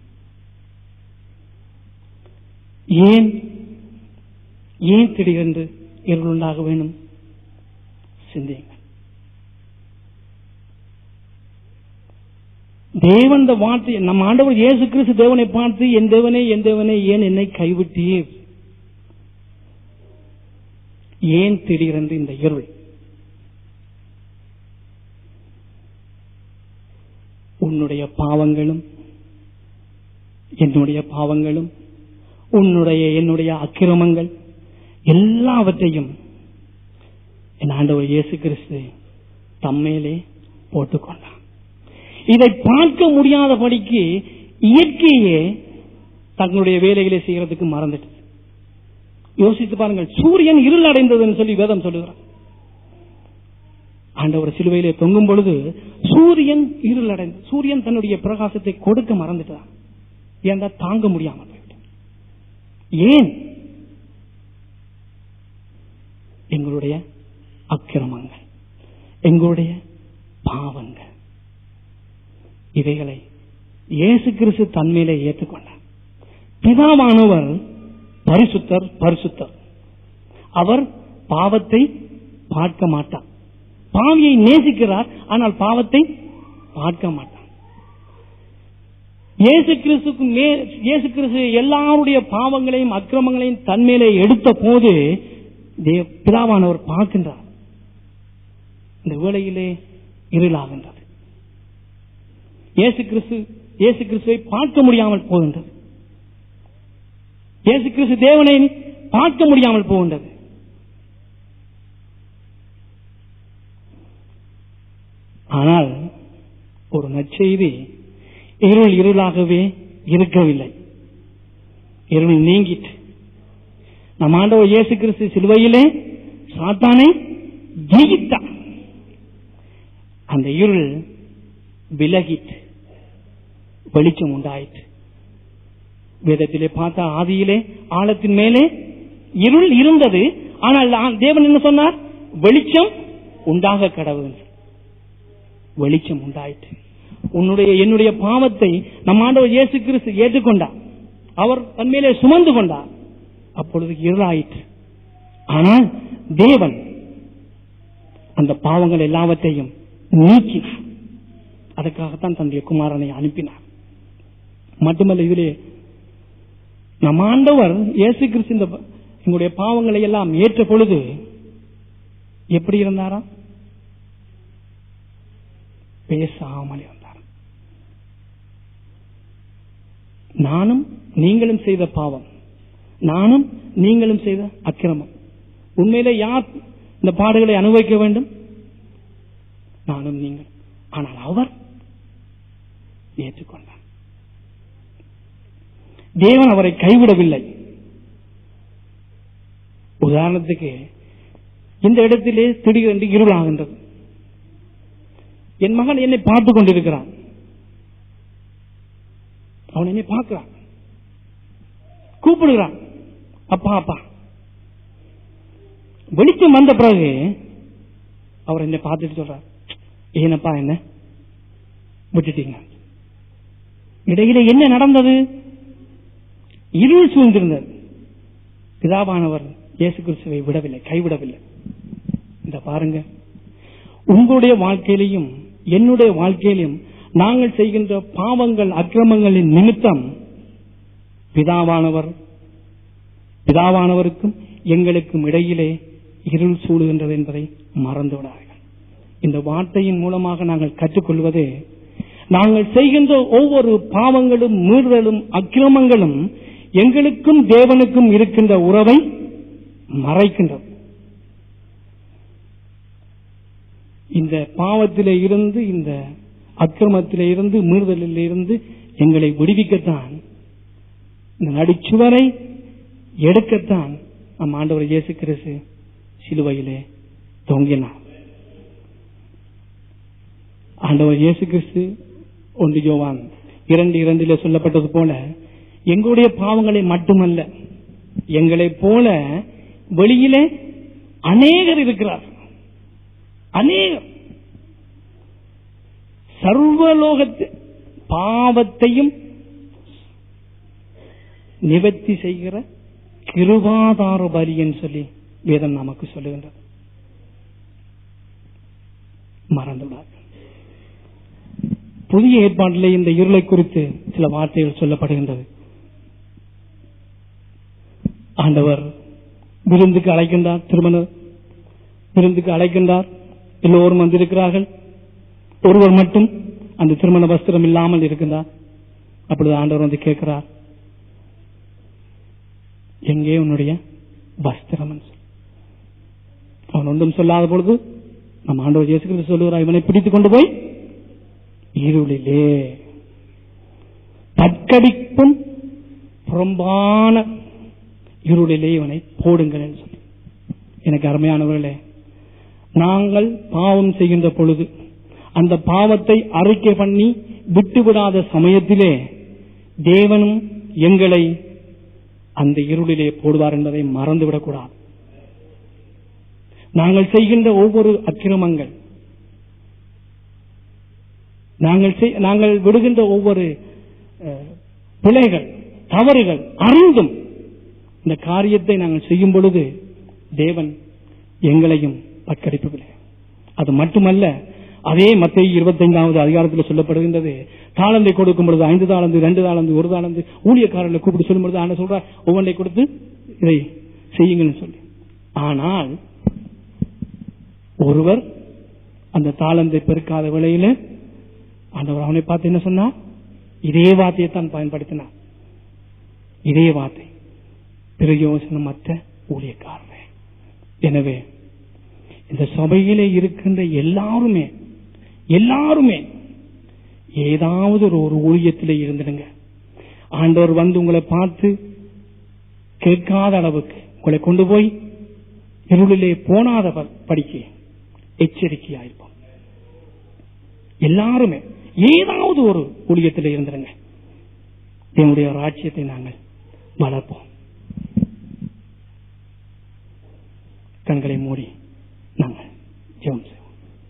ஏன் ஏன் திடீரென்று இருள் உண்டாக வேண்டும் சிந்தியுங்கள் தேவன் இந்த வார்த்தை நம் ஆண்டவர் இயேசு கிறிஸ்து தேவனை பார்த்து என் தேவனே என் தேவனே ஏன் என்னை கைவிட்டீர் ஏன் திடீரென்று இந்த இருள் உன்னுடைய பாவங்களும் என்னுடைய பாவங்களும் உன்னுடைய என்னுடைய அக்கிரமங்கள் எல்லாவற்றையும் என் ஆண்டவர் இயேசு கிறிஸ்து தம்மேலே போட்டுக்கொண்டான் இதை பார்க்க முடியாதபடிக்கு இயற்கையே தங்களுடைய வேலைகளை செய்யறதுக்கு மறந்துட்டு யோசித்து பாருங்கள் சூரியன் இருள் அடைந்ததுன்னு சொல்லி வேதம் சொல்லுகிறார் ஆண்டவர் சிலுவையிலே தொங்கும் பொழுது சூரியன் இருள் அடைந்து சூரியன் தன்னுடைய பிரகாசத்தை கொடுக்க மறந்துட்டான் ஏன்டா தாங்க முடியாமல் போயிட்டு ஏன் எங்களுடைய அக்கிரமங்கள் எங்களுடைய பாவங்கள் இவைகளை இயேசு கிறிஸ்து தன்மையிலே ஏற்றுக்கொண்டார் பிதாவானவர் பரிசுத்தர் பரிசுத்தர் அவர் பாவத்தை பார்க்க மாட்டார் பாவியை நேசிக்கிறார் ஆனால் பாவத்தை பார்க்க மாட்டார் இயேசு கிறிஸ்துக்கு மே இயேசு கிறிஸ்து எல்லாருடைய பாவங்களையும் அக்கிரமங்களையும் தன்மேலே எடுத்த போது தேவ- பிதாவானவர் பார்க்கின்றார் இந்த வேளையிலே இருளாகின்றது இயேசு கிறிஸ்து இயேசு கிறிஸ்துவை பார்க்க முடியாமல் போகின்றது இயேசு கிறிஸ்து தேவனை பார்க்க முடியாமல் போகின்றது ஆனால் ஒரு நற்செய்தி இருள் இருளாகவே இருக்கவில்லை இருள் நீங்கிட்டு நம் ஆண்டவர் இயேசு கிறிஸ்து சிலுவையிலே சாத்தானை ஜெயித்தார் அந்த இருள் விலகிட்டு வெளிச்சம் உண்டாயிற்று வேதத்திலே பார்த்தா ஆதியிலே ஆழத்தின் மேலே இருள் இருந்தது ஆனால் ஆ- தேவன் என்ன சொன்னார் வெளிச்சம் உண்டாக கடவுள் வெளிச்சம் உண்டாயிற்று உன்னுடைய என்னுடைய பாவத்தை நம் ஆண்டவர் இயேசு கிறிஸ்து ஏற்றுக்கொண்டார் அவர் தன்மேலே சுமந்து கொண்டார் அப்பொழுது இருளாயிற்று ஆனால் தேவன் அந்த பாவங்கள் எல்லாவற்றையும் நீக்கினார் அதற்காகத்தான் தன்னுடைய குமாரனை அனுப்பினார் மட்டுமல்ல இதிலே நம் ஆண்டவர் இயேசு கிறிஸ்து இந்த எங்களுடைய பாவங்களை எல்லாம் ஏற்ற பொழுது எப்படி இருந்தாரா பேசாமல் இருந்தார் நானும் நீங்களும் செய்த பாவம் நானும் நீங்களும் செய்த அக்கிரமம் உண்மையிலே யார் இந்த பாடுகளை அனுபவிக்க வேண்டும் நானும் நீங்கள் ஆனால் அவர் ஏற்றுக்கொண்டார் தேவன் அவரை கைவிடவில்லை உதாரணத்துக்கு இந்த இடத்திலே திடீரென்று இருளாகின்றது என் மகன் என்னை பார்த்துக் கொண்டிருக்கிறான் அவன் என்னை பார்க்கிறான் கூப்பிடுகிறான் அப்பா அப்பா வெளிச்சம் வந்த பிறகு அவர் என்னை பார்த்துட்டு சொல்றார் ஏனப்பா என்ன விட்டுட்டீங்க இடையில என்ன நடந்தது இருள் சூழ்ந்திருந்தது பிதாவானவர் இயேசு கிறிஸ்துவை விடவில்லை கைவிடவில்லை இந்த பாருங்க உங்களுடைய வாழ்க்கையிலையும் என்னுடைய வாழ்க்கையிலும் நாங்கள் செய்கின்ற பாவங்கள் அக்கிரமங்களின் நிமித்தம் பிதாவானவர் பிதாவானவருக்கும் எங்களுக்கும் இடையிலே இருள் சூழுகின்றது என்பதை மறந்து விடார்கள் இந்த வார்த்தையின் மூலமாக நாங்கள் கற்றுக்கொள்வது நாங்கள் செய்கின்ற ஒவ்வொரு பாவங்களும் மீறுதலும் அக்கிரமங்களும் எங்களுக்கும் தேவனுக்கும் இருக்கின்ற உறவை மறைக்கின்றது இந்த பாவத்திலே இருந்து இந்த அக்கிரமத்திலே இருந்து மீறுதலில் இருந்து எங்களை விடுவிக்கத்தான் இந்த நடிச்சுவரை எடுக்கத்தான் நம் ஆண்டவர் இயேசு கிறிஸ்து சிலுவையிலே தொங்கினார் ஆண்டவர் இயேசு கிறிஸ்து ஒன்று யோவான் இரண்டு இரண்டிலே சொல்லப்பட்டது போல எங்களுடைய பாவங்களை மட்டுமல்ல எங்களைப் போல வெளியிலே அநேகர் இருக்கிறார் அநேகர் சர்வலோகத்து பாவத்தையும் நிவர்த்தி செய்கிற கிருபாதார பலின்னு சொல்லி வேதம் நமக்கு சொல்லுகின்றது மறந்துவிடாது புதிய ஏற்பாட்டிலே இந்த இருளை குறித்து சில வார்த்தைகள் சொல்லப்படுகின்றது ஆண்டவர் விருந்துக்கு அழைக்கின்றார் திருமண விருந்துக்கு அழைக்கின்றார் எல்லோரும் வந்திருக்கிறார்கள் ஒருவர் மட்டும் அந்த திருமண வஸ்திரம் இல்லாமல் இருக்கின்றார் அப்பொழுது ஆண்டவர் வந்து கேட்கிறார் எங்கே உன்னுடைய வஸ்திரம் என்று சொல்லி. அவன் ஒன்றும் சொல்லாத பொழுது நம் ஆண்டவர் இயேசு கிறிஸ்து சொல்லுகிறார் இவனை பிடித்துக் கொண்டு போய் இருளிலே தற்கடிப்பும் புறம்பான இருளிலே இவனை போடுங்கள் என்று சொல்லி எனக்கு அருமையானவர்களே நாங்கள் பாவம் செய்கின்ற பொழுது அந்த பாவத்தை அறிக்கை பண்ணி விட்டுவிடாத சமயத்திலே தேவனும் எங்களை அந்த இருளிலே போடுவார் என்பதை மறந்துவிடக்கூடாது நாங்கள் செய்கின்ற ஒவ்வொரு அக்கிரமங்கள் நாங்கள் செய்- நாங்கள் விடுகின்ற ஒவ்வொரு அஹ், பிழைகள் தவறுகள் அறிந்தும் இந்த காரியத்தை நாங்கள் செய்யும் பொழுது தேவன் எங்களையும் பக்கடிப்பதில்லை அது மட்டுமல்ல அதே மத்திய இருபத்தைந்தாவது அதிகாரத்தில் சொல்லப்படுகின்றது தாளந்தை கொடுக்கும் பொழுது ஐந்து தாளந்து ரெண்டு தாளந்து ஒரு தாளந்து ஊழியக்காரர்களை கூப்பிட்டு சொல்லும் பொழுது ஆண்டு சொல்றார் ஒவ்வொன்றை கொடுத்து இதை செய்யுங்கன்னு சொல்லி ஆனால் ஒருவர் அந்த தாளந்தை பெருக்காத வேளையில ஆண்டவர் அவனை பார்த்து என்ன சொன்னார் இதே வார்த்தையை தான் பயன்படுத்தினார் இதே வார்த்தை பிரயோசனமற்ற ஊழியக்காரரே எனவே இந்த சபையிலே இருக்கின்ற எல்லாருமே எல்லாருமே ஏதாவது ஒரு ஒரு ஊழியத்திலே இருந்துடுங்க ஆண்டவர் வந்து உங்களை பார்த்து கேட்காத அளவுக்கு உங்களை கொண்டு போய் இருளிலே போனாத ப- படிக்க எச்சரிக்கையாயிருப்போம் எல்லாருமே ஏதாவது ஒரு ஊழியத்தில் இருந்துருங்க என்னுடைய ராஜ்யத்தை நாங்கள் வளர்ப்போம் கண்களை மூடி நாங்கள் ஜெபம் செய்வோம்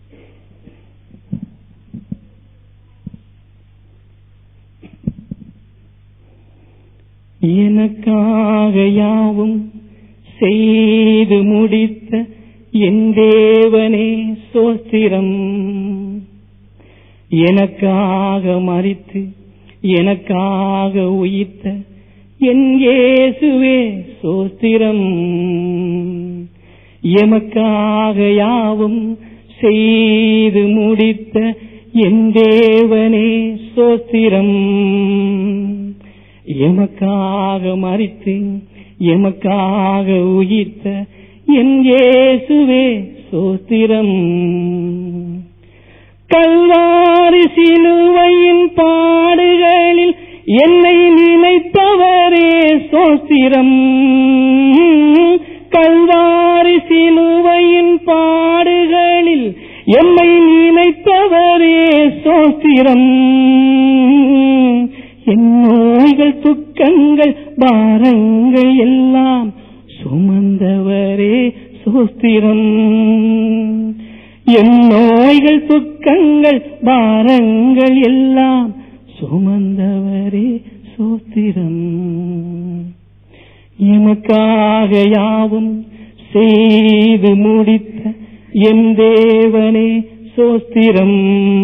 எனக்காக யாவும் செய்து முடித்த என் தேவனே சோஸ்திரம் எனக்காக மறித்து எனக்காக உயிர்த்த என் இயேசுவே சோஸ்திரம் எமக்காக யாவும் செய்து முடித்த என் தேவனே சோஸ்திரம் எமக்காக மறித்து எமக்காக உயிர்த்த என் இயேசுவே சோஸ்திரம் கல்வாரி சிலுவையின் பாடுகளில் என்னை நினைத்தவரே சோஸ்திரம் கல்வாரி சிலுவையின் பாடுகளில் எம்மை நினைத்தவரே சோஸ்திரம் என் நோய்கள் துக்கங்கள் பாரங்கள் எல்லாம் சுமந்தவரே சோஸ்திரம் என் நோய்கள் துக்கங்கள் பாரங்கள் எல்லாம் சுமந்தவரே சோஸ்திரம் எமக்காக யாவும் செய்து முடித்த என் தேவனே சோஸ்திரம்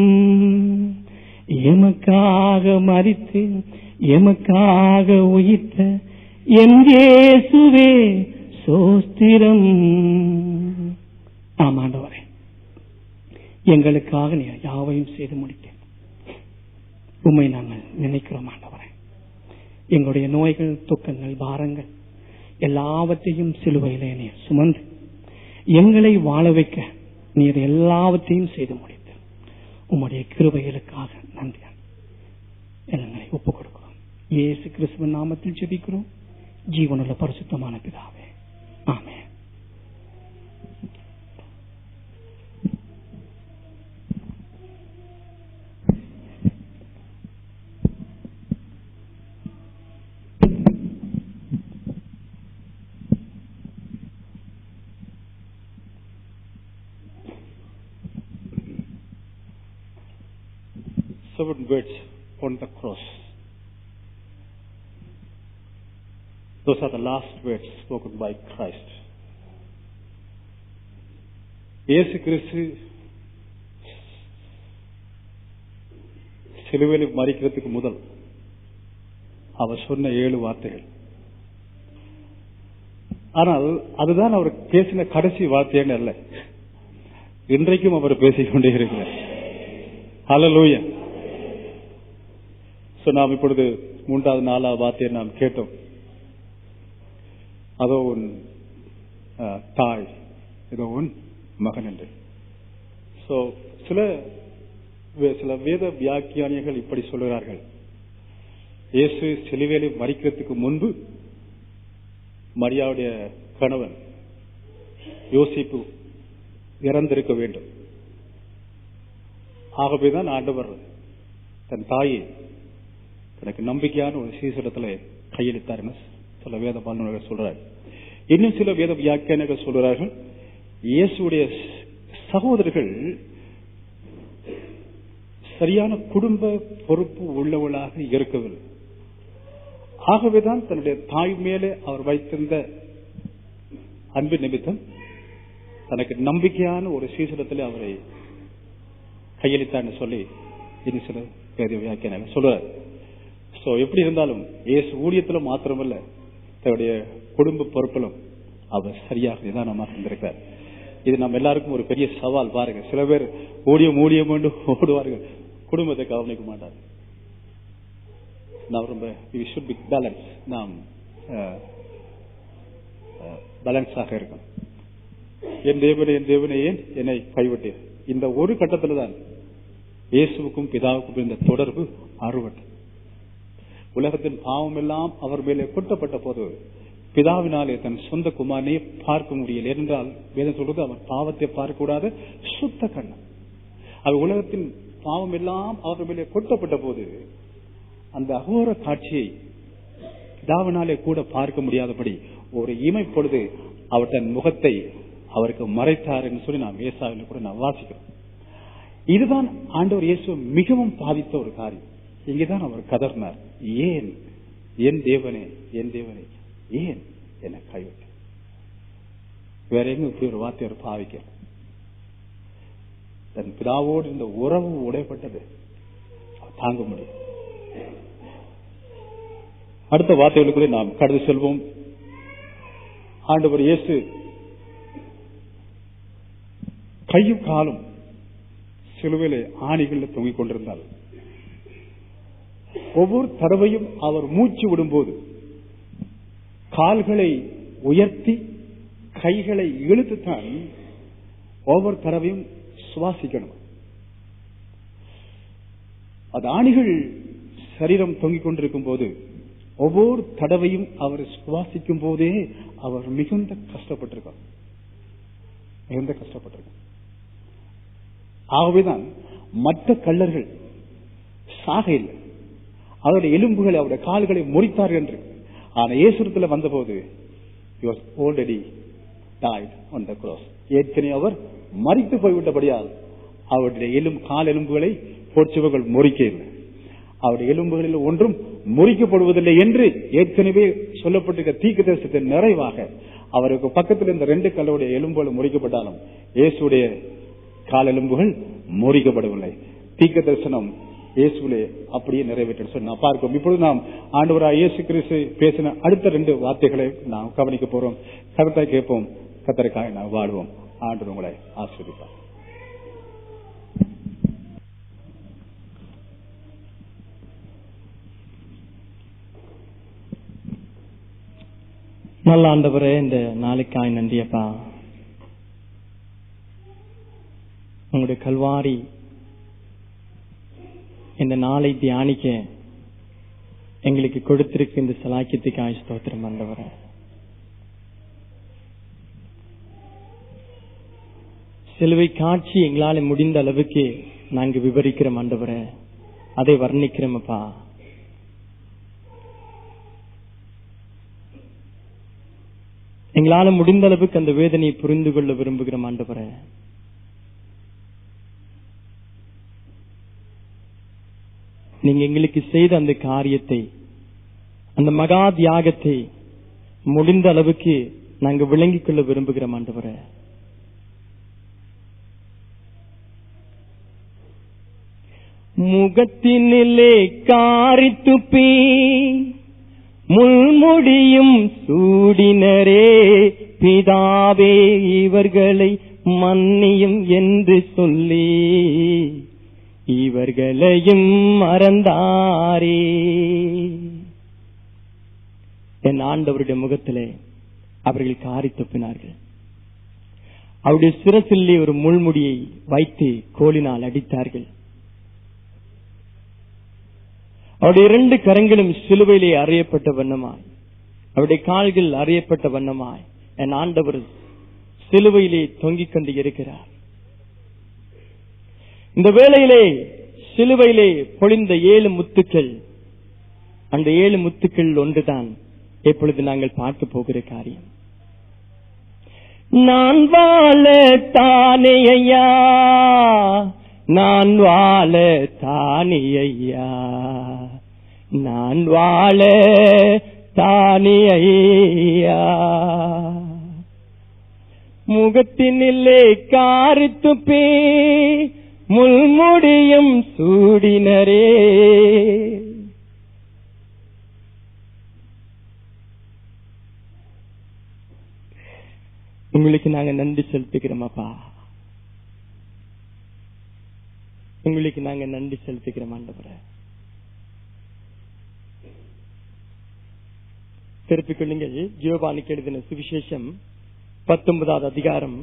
எமக்காக மறித்து எமக்காக உயிர்த்த என் இயேசுவே சோஸ்திரம் ஆமாண்டவரே எங்களுக்காக நீ யாவையும் செய்து முடித்தேன் உண்மை நாங்கள் நினைக்கிறோம் ஆண்டவரே எங்களுடைய நோய்கள் துக்கங்கள் பாரங்கள் எல்லாவற்றையும் சிலுவையிலே நீர் சுமந்து எங்களை வாழ வைக்க நீர் எல்லாவற்றையும் செய்து முடித்து உம்முடைய கிருபைகளுக்காக நன்றி எங்களை ஒப்புக் கொடுக்கிறோம் இயேசு கிறிஸ்துவ நாமத்தில் ஜெபிக்கிறோம் ஜீவனுள்ள பரிசுத்தமான பிதாவே ஆமே seven words on the cross. Those are the last words spoken by Christ. இயேசு கிறிஸ்து சிலுவையில் மறிக்கிறதுக்கு முதல் அவர் சொன்ன ஏழு வார்த்தைகள் ஆனால் அதுதான் அவர் பேசின கடைசி வார்த்தைன்னு அல்ல இன்றைக்கும் அவர் பேசிக் கொண்டே இருக்கிறார் ஹalleluya சோ நாம் இப்பொழுது மூன்றாவது நாலாவது வார்த்தையை நாம் கேட்டோம் அதோ உன் அஹ், தாய் இதோ உன் மகன் என்று சோ சில வே- சில வேத வியாக்கியானிகள் இப்படி சொல்லுகிறார்கள் இயேசு சிலுவையிலே மறிக்கிறதுக்கு முன்பு மரியாவுடைய கணவன் யோசிப்பு இறந்திருக்க வேண்டும் ஆகவேதான் ஆண்டவர் தன் தாயை தனக்கு நம்பிக்கையான ஒரு சீசனத்துல கையெழுத்தாருன்னு சில வேத பாலனர்கள் சொல்றாரு இன்னும் சில வேத வியாக்கியானர்கள் சொல்கிறார்கள் இயேசுடைய சகோதரர்கள் சரியான குடும்ப பொறுப்பு உள்ளவளாக இருக்கவில்லை ஆகவேதான் தன்னுடைய தாய் மேலே அவர் வைத்திருந்த அன்பு நிமித்தம் தனக்கு நம்பிக்கையான ஒரு சீசனத்தில் அவரை கையளித்தான்னு சொல்லி இது சில வேத வியாக்கியான சொல்றார் சோ எப்படி இருந்தாலும் இயேசு ஊழியத்துல மாத்திரமல்ல தன்னுடைய குடும்ப பொறுப்பிலும் அவர் சரியாக நிதானமாக இருந்திருக்கார் இது நம்ம எல்லாருக்கும் ஒரு பெரிய சவால் பாருங்க சில பேர் ஊழியம் ஊழியம் என்று ஓடுவார்கள் குடும்பத்தை கவனிக்க மாட்டார் நாம் ரொம்ப வி ஷுட் பி பேலன்ஸ் நாம் பேலன்ஸாக இருக்கணும் என் தேவனே என் தேவனே ஏன் என்னை கைவிட்டேன் இந்த ஒரு கட்டத்தில் தான் இயேசுவுக்கும் பிதாவுக்கும் இருந்த தொடர்பு அறுவட்டு உலகத்தின் பாவம் எல்லாம் அவர் மேலே கொட்டப்பட்ட போது பிதாவினாலே தன் சொந்த குமாரனை பார்க்க முடியல ஏனென்றால் வேதம் சொல்றது அவர் பாவத்தை பார்க்க கூடாத சுத்த கண்ணன் அவர் உலகத்தின் பாவம் எல்லாம் அவர் மேலே கொட்டப்பட்ட போது அந்த அகோர காட்சியை பிதாவினாலே கூட பார்க்க முடியாதபடி ஒரு இமை பொழுது அவர் தன் முகத்தை அவருக்கு மறைத்தார் என்று சொல்லி நாம் ஏசாவில் கூட நாம் வாசிக்கிறோம் இதுதான் ஆண்டவர் இயேசு மிகவும் பாதித்த ஒரு காரியம் இங்கேதான் அவர் கதர்னார் ஏன் என் தேவனே என் தேவனே ஏன் என்னை கைவிட்டு வேற எங்க இப்படி ஒரு வார்த்தை அவர் பாவிக்க தன் பிதாவோடு இந்த உறவு உடைப்பட்டது அவர் தாங்க முடியும் அடுத்த வார்த்தைகளுக்குள்ளே நாம் கடந்து செல்வோம் ஆண்டவர் இயேசு கையும் காலும் சிலுவையிலே ஆணிகளில் தொங்கிக் கொண்டிருந்தார் ஒவ்வொரு தடவையும் அவர் மூச்சு விடும்போது கால்களை உயர்த்தி கைகளை இழுத்துத்தான் ஒவ்வொரு தடவையும் சுவாசிக்கணும் அது ஆணிகள் சரீரம் தொங்கிக் கொண்டிருக்கும் போது ஒவ்வொரு தடவையும் அவர் சுவாசிக்கும் போதே அவர் மிகுந்த கஷ்டப்பட்டிருக்கார் மிகுந்த கஷ்டப்பட்டிருக்கார் ஆகவேதான் மற்ற கள்ளர்கள் சாக இல்லை அவருடைய எலும்புகளை அவருடைய கால்களை முறித்தார் என்று ஆனா இயேசுரத்தில் வந்தபோது already died on the cross ஏற்கனவே அவர் மறித்து போய்விட்டபடியால் அவருடைய எலும் கால் எலும்புகளை போர்ச்சுவர்கள் முறிக்க இல்லை அவருடைய எலும்புகளில் ஒன்றும் முறிக்கப்படுவதில்லை என்று ஏற்கனவே சொல்லப்பட்டிருக்க தீக்கு தேசத்தின் நிறைவாக அவருக்கு பக்கத்தில் இந்த ரெண்டு கல்லுடைய எலும்புகள் முறிக்கப்பட்டாலும் இயேசுடைய கால் எலும்புகள் முறிக்கப்படவில்லை தீக்க தரிசனம் இயேசுவிலே அப்படியே நிறைவேற்ற சொல்லி நாம் பார்க்கிறோம் இப்பொழுது நாம் ஆண்டவராக இயேசு கிறிஸ்து பேசின அடுத்த ரெண்டு வார்த்தைகளை நாம் கவனிக்க போறோம் கருத்தாய் கேட்போம் கத்தருக்காக நாம் வாழ்வோம் ஆண்டு உங்களை ஆஸ்வதிப்பார் நல்ல ஆண்டவரே இந்த நாளைக்காய் நன்றியப்பா உங்களுடைய கல்வாரி இந்த நாளை தியானிக்க எங்களுக்கு கொடுத்திருக்க இந்த சலாக்கியத்துக்காக ஸ்தோத்திரம் ஆண்டவரே சிலுவை காட்சி எங்களால முடிந்த அளவுக்கு நாங்க விவரிக்கிறோம் ஆண்டவரே அதை வர்ணிக்கிறோமப்பா எங்களால முடிந்த அளவுக்கு அந்த வேதனையை புரிந்து கொள்ள விரும்புகிறோம் ஆண்டவரே நீங்க எங்களுக்கு செய்த அந்த காரியத்தை அந்த மகா தியாகத்தை முடிந்த அளவுக்கு நாங்க விளங்கிக் கொள்ள விரும்புகிறோம் ஆண்டவரே முகத்தினிலே காரி துப்பி முள்முடியும் சூடினரே பிதாவே இவர்களை மன்னியும் என்று சொல்லி இவர்களையும் மறந்தாரே என் ஆண்டவருடைய முகத்திலே அவர்கள் காரி துப்பினார்கள் அவருடைய சிரசிலே ஒரு முள்முடியை வைத்து கோலினால் அடித்தார்கள் அவருடைய இரண்டு கரங்களும் சிலுவையிலே அறையப்பட்ட வண்ணமாய் அவருடைய கால்கள் அறையப்பட்ட வண்ணமாய் என் ஆண்டவர் சிலுவையிலே தொங்கிக் கொண்டு இருக்கிறார் இந்த வேளையிலே சிலுவையிலே பொழிந்த ஏழு முத்துக்கள் அந்த ஏழு முத்துக்கள் ஒன்றுதான் எப்பொழுது நாங்கள் பார்க்க போகிற காரியம் நான் வாழ தானே ஐயா நான் வாழ தானே ஐயா நான் வாழ தானே ஐயா முகத்தினில்லே காரி துப்பி முள்முடியும் சூடினரே உங்களுக்கு நாங்க நன்றி செலுத்துகிறோம் அப்பா உங்களுக்கு நாங்க நன்றி செலுத்துகிறோம் ஆண்டவரே திருப்பிக் கொள்ளுங்கள் ஜியோபானுக்கு எழுதின சுவிசேஷம் பத்தொன்பதாவது அதிகாரம்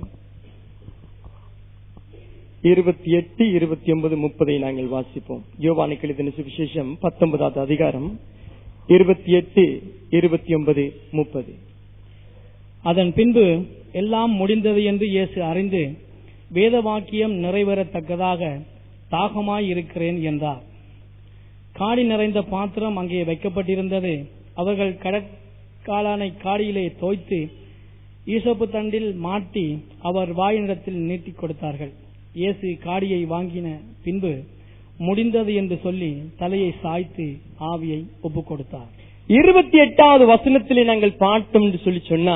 இருபத்தி எட்டு இருபத்தி ஒன்பது முப்பதை நாங்கள் வாசிப்போம் யோவானுக்கு எழுதின சுவிசேஷம் பத்தொன்பதாவது அதிகாரம் இருபத்தி எட்டு இருபத்தி ஒன்பது முப்பது அதன் பின்பு எல்லாம் முடிந்தது என்று இயேசு அறிந்து வேத வாக்கியம் நிறைவேறத்தக்கதாக தாகமாய் இருக்கிறேன் என்றார் காடி நிறைந்த பாத்திரம் அங்கே வைக்கப்பட்டிருந்தது அவர்கள் கடற்காலானை காடியிலே தோய்த்து ஈசப்பு தண்டில் மாட்டி அவர் வாயினிடத்தில் நீட்டிக் கொடுத்தார்கள் இயேசு காடியை வாங்கின பின்பு முடிந்தது என்று சொல்லி தலையை சாய்த்து ஆவியை ஒப்புக் கொடுத்தார் இருபத்தி எட்டாவது வசனத்திலே நாங்கள் பார்த்தோம் என்று சொல்லி சொன்னா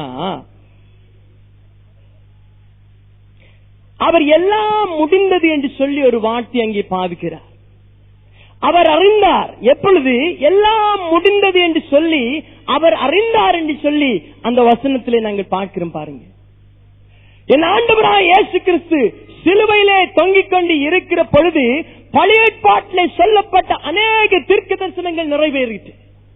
அவர் எல்லாம் முடிந்தது என்று சொல்லி ஒரு வார்த்தை அங்கே பாவிக்கிறார் அவர் அறிந்தார் எப்பொழுது எல்லாம் முடிந்தது என்று சொல்லி அவர் அறிந்தார் என்று சொல்லி அந்த வசனத்திலே நாங்கள் பார்க்கிறோம் பாருங்க என் ஆண்டவராய் இயேசு கிறிஸ்து சிலுவையிலே தொங்கிக் கொண்டு இருக்கிற பொழுது பழைய ஏற்பாட்டிலே சொல்லப்பட்ட அநேக தீர்க்க தரிசனங்கள் நிறைவேறிட்டு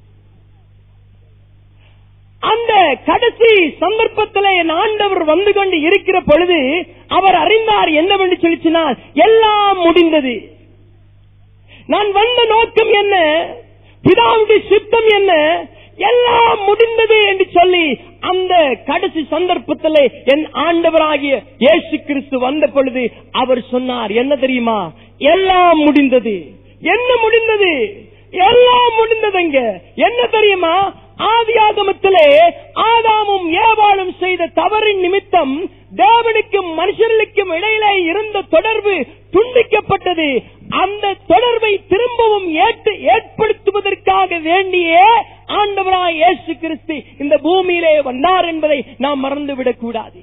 அந்த கடைசி சந்தர்ப்பத்தில் என் ஆண்டவர் வந்து கொண்டு இருக்கிற பொழுது அவர் அறிந்தார் என்னவென்று சொல்லிச்சினால் எல்லாம் முடிந்தது நான் வந்த நோக்கம் என்ன பிதாவுடைய சித்தம் என்ன எல்லாம் முடிந்தது என்று சொல்லி அந்த கடைசி சந்தர்ப்பத்தில் என் ஆண்டவராகிய இயேசு கிறிஸ்து வந்த பொழுது அவர் சொன்னார் என்ன தெரியுமா எல்லாம் முடிந்தது என்ன முடிந்தது எல்லாம் முடிந்ததுங்க என்ன தெரியுமா ஆதியாகமத்திலே ஆதாமும் ஏவாளும் செய்த தவறின் நிமித்தம் தேவனுக்கும் மனுஷர்களுக்கும் இடையிலே இருந்த தொடர்பு துண்டிக்கப்பட்டது அந்த தொடர்பை திரும்பவும் ஏற்று ஏற்படுத்துவதற்காக வேண்டிய ஆண்டவராய் இயேசு கிறிஸ்து இந்த பூமியிலே வந்தார் என்பதை நாம் மறந்துவிடக் கூடாது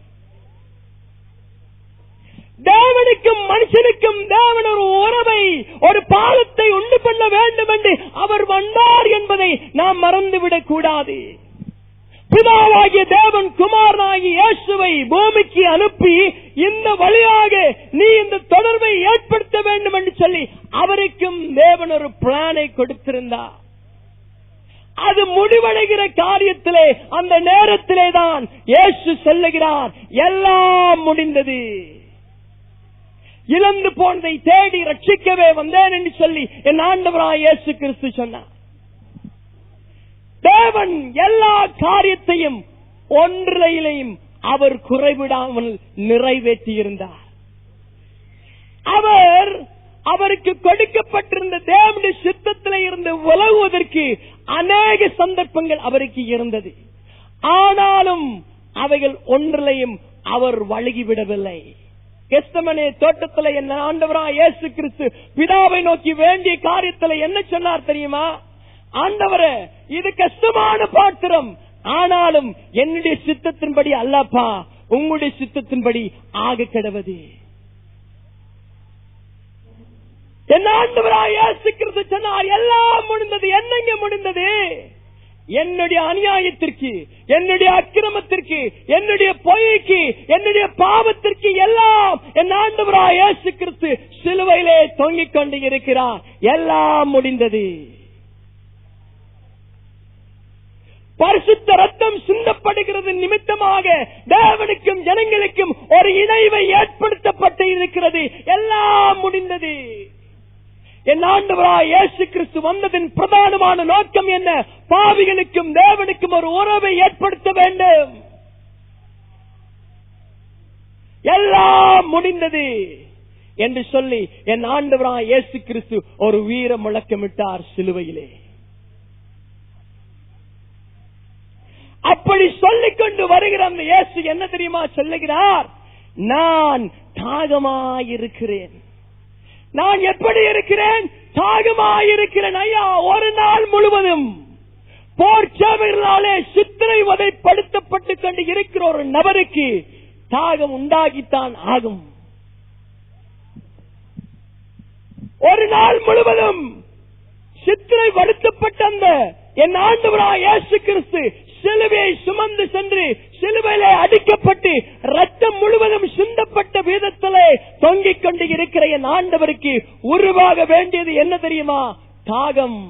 தேவனுக்கும் மனுஷனுக்கும் தேவன் ஒரு உறவை ஒரு பாலத்தை உண்டு பண்ண வேண்டும் என்று அவர் வந்தார் என்பதை நாம் மறந்துவிடக் கூடாது பிதாவாகிய தேவன் குமாரனாகி இயேசுவை பூமிக்கு அனுப்பி இந்த வழியாக நீ இந்த தொடர்பை ஏற்படுத்த வேண்டும் என்று சொல்லி அவருக்கும் தேவன் ஒரு பிளானை கொடுத்திருந்தார் அது முடிவடைகிற காரியத்திலே அந்த நேரத்திலே தான் இயேசு சொல்லுகிறார் எல்லாம் முடிந்தது இழந்து போனதை தேடி ரட்சிக்கவே வந்தேன் என்று சொல்லி என் ஆண்டவராய் இயேசு கிறிஸ்து சொன்னார் தேவன் எல்லா காரியத்தையும் ஒன்றிலையும் அவர் குறைவிடாமல் நிறைவேற்றியிருந்தார் அவர் அவருக்கு கொடுக்கப்பட்டிருந்த தேவனுடைய சித்தத்தில் இருந்து உலகுவதற்கு அநேக சந்தர்ப்பங்கள் அவருக்கு இருந்தது ஆனாலும் அவைகள் ஒன்றிலையும் அவர் வழுகிவிடவில்லை கெஸ்தமனே தோட்டத்தில் என்ன ஆண்டவரா இயேசு கிறிஸ்து பிதாவை நோக்கி வேண்டிய காரியத்துல என்ன சொன்னார் தெரியுமா ஆண்டவரே இது கஷ்டமான பாத்திரம் ஆனாலும் என்னுடைய சித்தத்தின்படி அல்லப்பா உங்களுடைய சித்தத்தின்படி ஆக கிடவது என்ன ஆண்டவராய் இயேசு கிறிஸ்து சொன்னார் எல்லாம் முடிந்தது என்னங்க முடிந்தது என்னுடைய அநியாயத்திற்கு என்னுடைய அக்கிரமத்திற்கு என்னுடைய பொய்க்கு என்னுடைய பாவத்திற்கு எல்லாம் என் ஆண்டவராய் இயேசு கிறிஸ்து சிலுவையிலே தொங்கிக் கொண்டு இருக்கிறார் எல்லாம் முடிந்தது பரிசுத்த ரத்தம் சிந்தப்படுகிறது நிமித்தமாக தேவனுக்கும் ஜனங்களுக்கும் ஒரு இணைவை ஏற்படுத்தப்பட்டு இருக்கிறது எல்லாம் முடிந்தது என் ஆண்டவராய் இயேசு கிறிஸ்து வந்ததின் பிரதானமான நோக்கம் என்ன பாவிகளுக்கும் தேவனுக்கும் ஒரு உறவை ஏற்படுத்த வேண்டும் எல்லாம் முடிந்தது என்று சொல்லி என் ஆண்டவராய் இயேசு கிறிஸ்து ஒரு வீர முழக்கமிட்டார் சிலுவையிலே அப்படி சொல்லிக் கொண்டு வருகிற அந்த இயேசு என்ன தெரியுமா சொல்லுகிறார் நான் தாகமாயிருக்கிறேன் நான் எப்படி இருக்கிறேன் தாகமாயிருக்கிறேன் ஐயா ஒரு நாள் முழுவதும் போர் சேவைகளாலே சித்திரை வதைப்படுத்தப்பட்டுக் கொண்டு இருக்கிற ஒரு நபருக்கு தாகம் உண்டாகித்தான் ஆகும் ஒரு நாள் முழுவதும் சித்திரை வருத்தப்பட்ட அந்த என் ஆண்டவராய் இயேசு கிறிஸ்து சிலுவையை சுமந்து சென்று சிலுவையிலே அடிக்கப்பட்டு ரத்தம் முழுவதும் சிந்தப்பட்ட வீதத்திலே தொங்கிக் கொண்டு இருக்கிற என் ஆண்டவருக்கு உருவாக வேண்டியது என்ன தெரியுமா தாகம்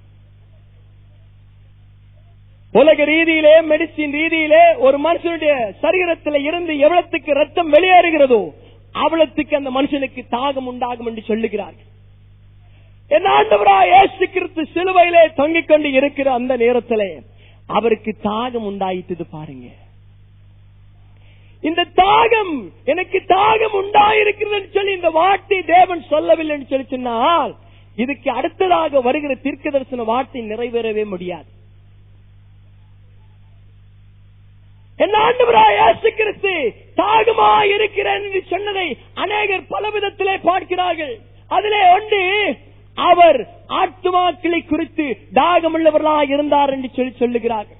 உலக ரீதியிலே மெடிசின் ரீதியிலே ஒரு மனுஷனுடைய சரீரத்தில் இருந்து எவ்வளத்துக்கு ரத்தம் வெளியேறுகிறதோ அவ்வளத்துக்கு அந்த மனுஷனுக்கு தாகம் உண்டாகும் என்று சொல்லுகிறார்கள் என் ஆண்டவரா இயேசு கிறிஸ்து சிலுவையிலே தொங்கிக் கொண்டு இருக்கிற அந்த நேரத்திலே அவருக்கு தாகம் உண்டாயிட்டது பாருங்க இந்த தாகம் எனக்கு தாகம் உண்டாயிருக்கிறது சொல்லி இந்த வார்த்தை தேவன் சொல்லவில்லை என்று சொல்லி சொன்னால் இதுக்கு அடுத்ததாக வருகிற தீர்க்க தரிசன வார்த்தை நிறைவேறவே முடியாது என் ஆண்டவராய் இயேசு கிறிஸ்து தாகமா இருக்கிறேன் என்று சொன்னதை அநேகர் பல விதத்திலே பார்க்கிறார்கள் அதிலே ஒன்று அவர் ஆத்துமாக்களை குறித்து தாகமுள்ளவர்களாக இருந்தார் என்று சொல்லி சொல்லுகிறார்கள்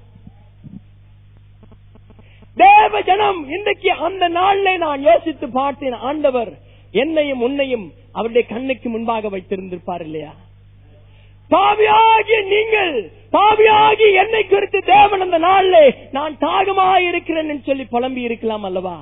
தேவ ஜனம் இன்றைக்கு அந்த நாளிலே நான் யோசித்து பார்த்தேன் ஆண்டவர் என்னையும் உன்னையும் அவருடைய கண்ணுக்கு முன்பாக வைத்திருந்திருப்பார் இல்லையா பாவியாகி நீங்கள் பாவியாகி என்னை குறித்து தேவன் அந்த நாளிலே நான் தாகமாக இருக்கிறேன் என்று சொல்லி புலம்பி இருக்கலாம் அல்லவா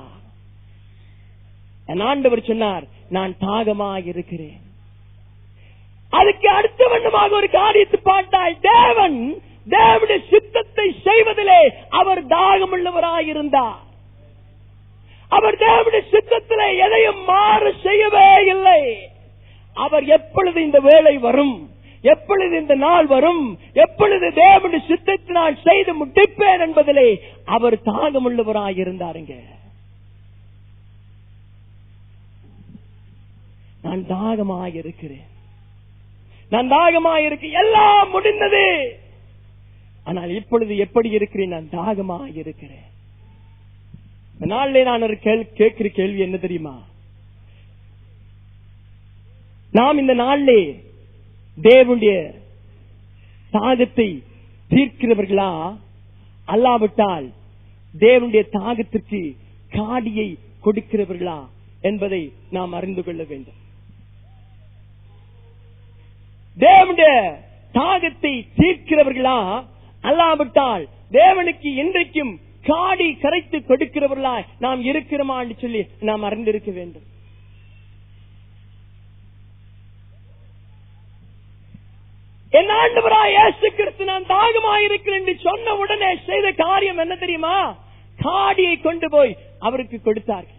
என் ஆண்டவர் சொன்னார் நான் தாகமாக இருக்கிறேன் அதுக்கு அடுத்த வண்ணமாக ஒரு காரியத்தை பார்த்தால் தேவன் தேவனுடைய சித்தத்தை செய்வதிலே அவர் தாகமுள்ளவராயிருந்தார் அவர் தேவனுடைய சித்தத்திலே எதையும் மாறு செய்யவே இல்லை அவர் எப்பொழுது இந்த வேலை வரும் எப்பொழுது இந்த நாள் வரும் எப்பொழுது தேவனுடைய சித்தத்தை நான் செய்து முடிப்பேன் என்பதிலே அவர் தாகமுள்ளவராயிருந்தாருங்க நான் தாகமாக இருக்கிறேன் நான் தாகமாக இருக்கு எல்லாம் முடிந்தது ஆனால் இப்பொழுது எப்படி இருக்கிறேன் நான் தாகமாக இருக்கிறேன் இந்த நாளிலே நான் ஒரு கேள்- கேட்கிற கேள்வி என்ன தெரியுமா நாம் இந்த நாளிலே தேவனுடைய தாகத்தை தீர்க்கிறவர்களா அல்லாவிட்டால் தேவனுடைய தாகத்திற்கு காடியை கொடுக்கிறவர்களா என்பதை நாம் அறிந்து கொள்ள வேண்டும் தேவனுடைய தாகத்தை தீர்க்கிறவர்களா அல்லாவிட்டால் தேவனுக்கு இன்றைக்கும் காடி கரைத்து கொடுக்கிறவர்களா நாம் இருக்கிறோமா என்று சொல்லி நாம் அறிந்திருக்க வேண்டும் என் ஆண்டவராய் இயேசு கிறிஸ்து நான் தாகமாயிருக்கிறேன் என்று சொன்ன உடனே செய்த காரியம் என்ன தெரியுமா காடியை கொண்டு போய் அவருக்கு கொடுத்தார்கள்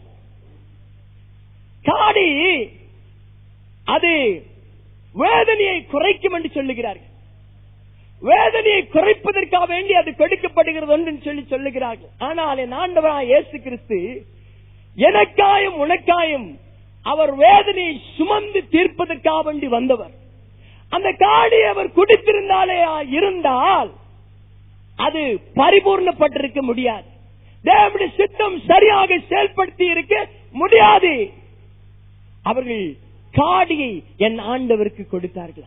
காடி அது வேதனையை குறைக்கும் என்று சொல்லுகிறார்கள் வேதனையை குறைப்பதற்காக வேண்டி அது கொடுக்கப்படுகிறது என்று சொல்லி சொல்லுகிறார்கள் ஆனால் என் ஆண்டவராக இயேசு கிறிஸ்து எனக்காயும் உனக்காயும் அவர் வேதனையை சுமந்து தீர்ப்பதற்காக வேண்டி வந்தவர் அந்த காடி அவர் குடித்திருந்தாலே இருந்தால் அது பரிபூர்ணப்பட்டிருக்க முடியாது தேவனுடைய சித்தம் சரியாக செயல்படுத்தி இருக்க முடியாது அவர்கள் காடியை என் ஆண்டவருக்கு கொடுத்தார்களா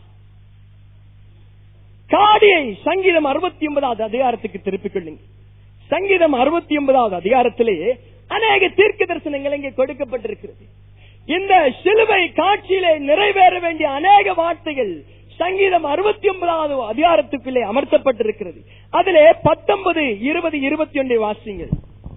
காடியை சங்கீதம் அறுபத்தி ஒன்பதாவது அதிகாரத்துக்கு திருப்பிக் கொள்ளுங்க சங்கீதம் அறுபத்தி ஒன்பதாவது அதிகாரத்திலே அநேக தீர்க்க தரிசனங்கள் இங்கே கொடுக்கப்பட்டிருக்கிறது இந்த சிலுவை காட்சியிலே நிறைவேற வேண்டிய அநேக வார்த்தைகள் சங்கீதம் அறுபத்தி ஒன்பதாவது அதிகாரத்துக்குள்ளே அமர்த்தப்பட்டிருக்கிறது அதிலே பத்தொன்பது இருபது இருபத்தி ஒன்றை வாசிங்கள்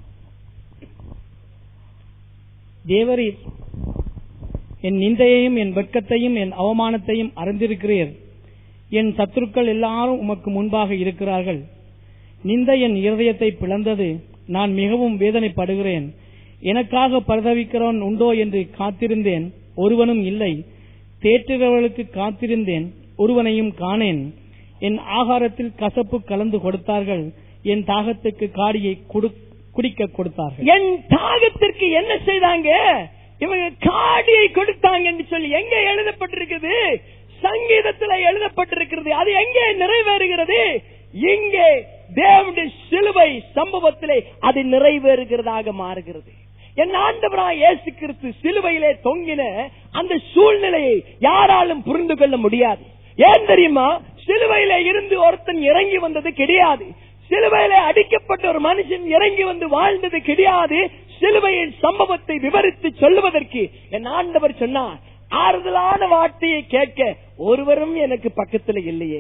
தேவரீர் என் நிந்தையையும் என் வெட்கத்தையும் என் அவமானத்தையும் அறிந்திருக்கிறீர் என் சத்துருக்கள் எல்லாரும் உமக்கு முன்பாக இருக்கிறார்கள் நிந்தை என் இருதயத்தை பிளந்தது நான் மிகவும் வேதனைப்படுகிறேன் எனக்காக பரிதவிக்கிறவன் உண்டோ என்று காத்திருந்தேன் ஒருவனும் இல்லை தேற்றுகிறவர்களுக்கு காத்திருந்தேன் ஒருவனையும் காணேன் என் ஆகாரத்தில் கசப்பு கலந்து கொடுத்தார்கள் என் தாகத்துக்கு காடியை குடு- குடிக்க கொடுத்தார்கள் என் தாகத்திற்கு என்ன செய்தாங்க இவங்க காடியை கொடுத்தாங்க என்று சொல்லி எங்க எழுதப்பட்டிருக்குது சங்கீதத்துல எழுதப்பட்டிருக்கிறது அது எங்கே நிறைவேறுகிறது இங்கே தேவனுடைய சிலுவை சம்பவத்திலே அது நிறைவேறுகிறதாக மாறுகிறது என் ஆண்டவராய் இயேசு கிறிஸ்து சிலுவையிலே தொங்கின அந்த சூழ்நிலையை யாராலும் புரிந்து கொள்ள முடியாது ஏன் தெரியுமா சிலுவையில இருந்து ஒருத்தன் இறங்கி வந்தது கிடையாது சிலுவையில அடிக்கப்பட்ட ஒரு மனுஷன் இறங்கி வந்து வாழ்ந்தது கிடையாது சிலுவையின் சம்பவத்தை விவரித்து சொல்லுவதற்கு என் ஆண்டவர் சொன்னார் ஆறுதலான வார்த்தையை கேட்க ஒருவரும் எனக்கு பக்கத்துல இல்லையே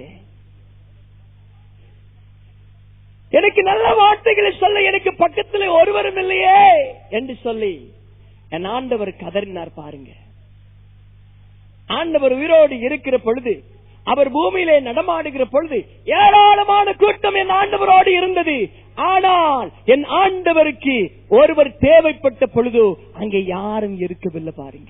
எனக்கு நல்ல வார்த்தைகளை சொல்ல எனக்கு பக்கத்துல ஒருவரும் இல்லையே என்று சொல்லி என் ஆண்டவர் கதறினார் பாருங்க ஆண்டவர் உயிரோடு இருக்கிற பொழுது அவர் பூமியிலே நடமாடுகிற பொழுது ஏராளமான கூட்டம் என் ஆண்டவரோடு இருந்தது ஆனால் என் ஆண்டவருக்கு ஒருவர் தேவைப்பட்ட பொழுது அங்கே யாரும் இருக்கவில்லை பாருங்க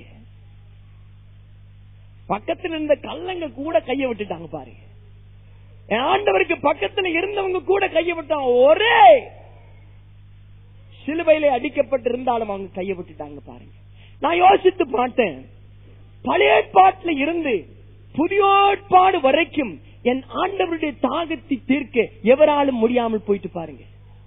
பக்கத்தில் இருந்த கல்லங்க கூட கைய விட்டுட்டாங்க பாருங்க என் ஆண்டவருக்கு பக்கத்துல இருந்தவங்க கூட கைய விட்டாங்க ஒரே சிலுவையிலே அடிக்கப்பட்டிருந்தாலும் அவங்க கைய விட்டுட்டாங்க பாருங்க நான் யோசித்து பார்த்தேன் பழைய ஏற்பாட்டுல இருந்து புதிய ஏற்பாடு வரைக்கும் என் ஆண்டவருடைய தாகத்தை தீர்க்க எவராலும் முடியாமல் போயிட்டு பாருங்க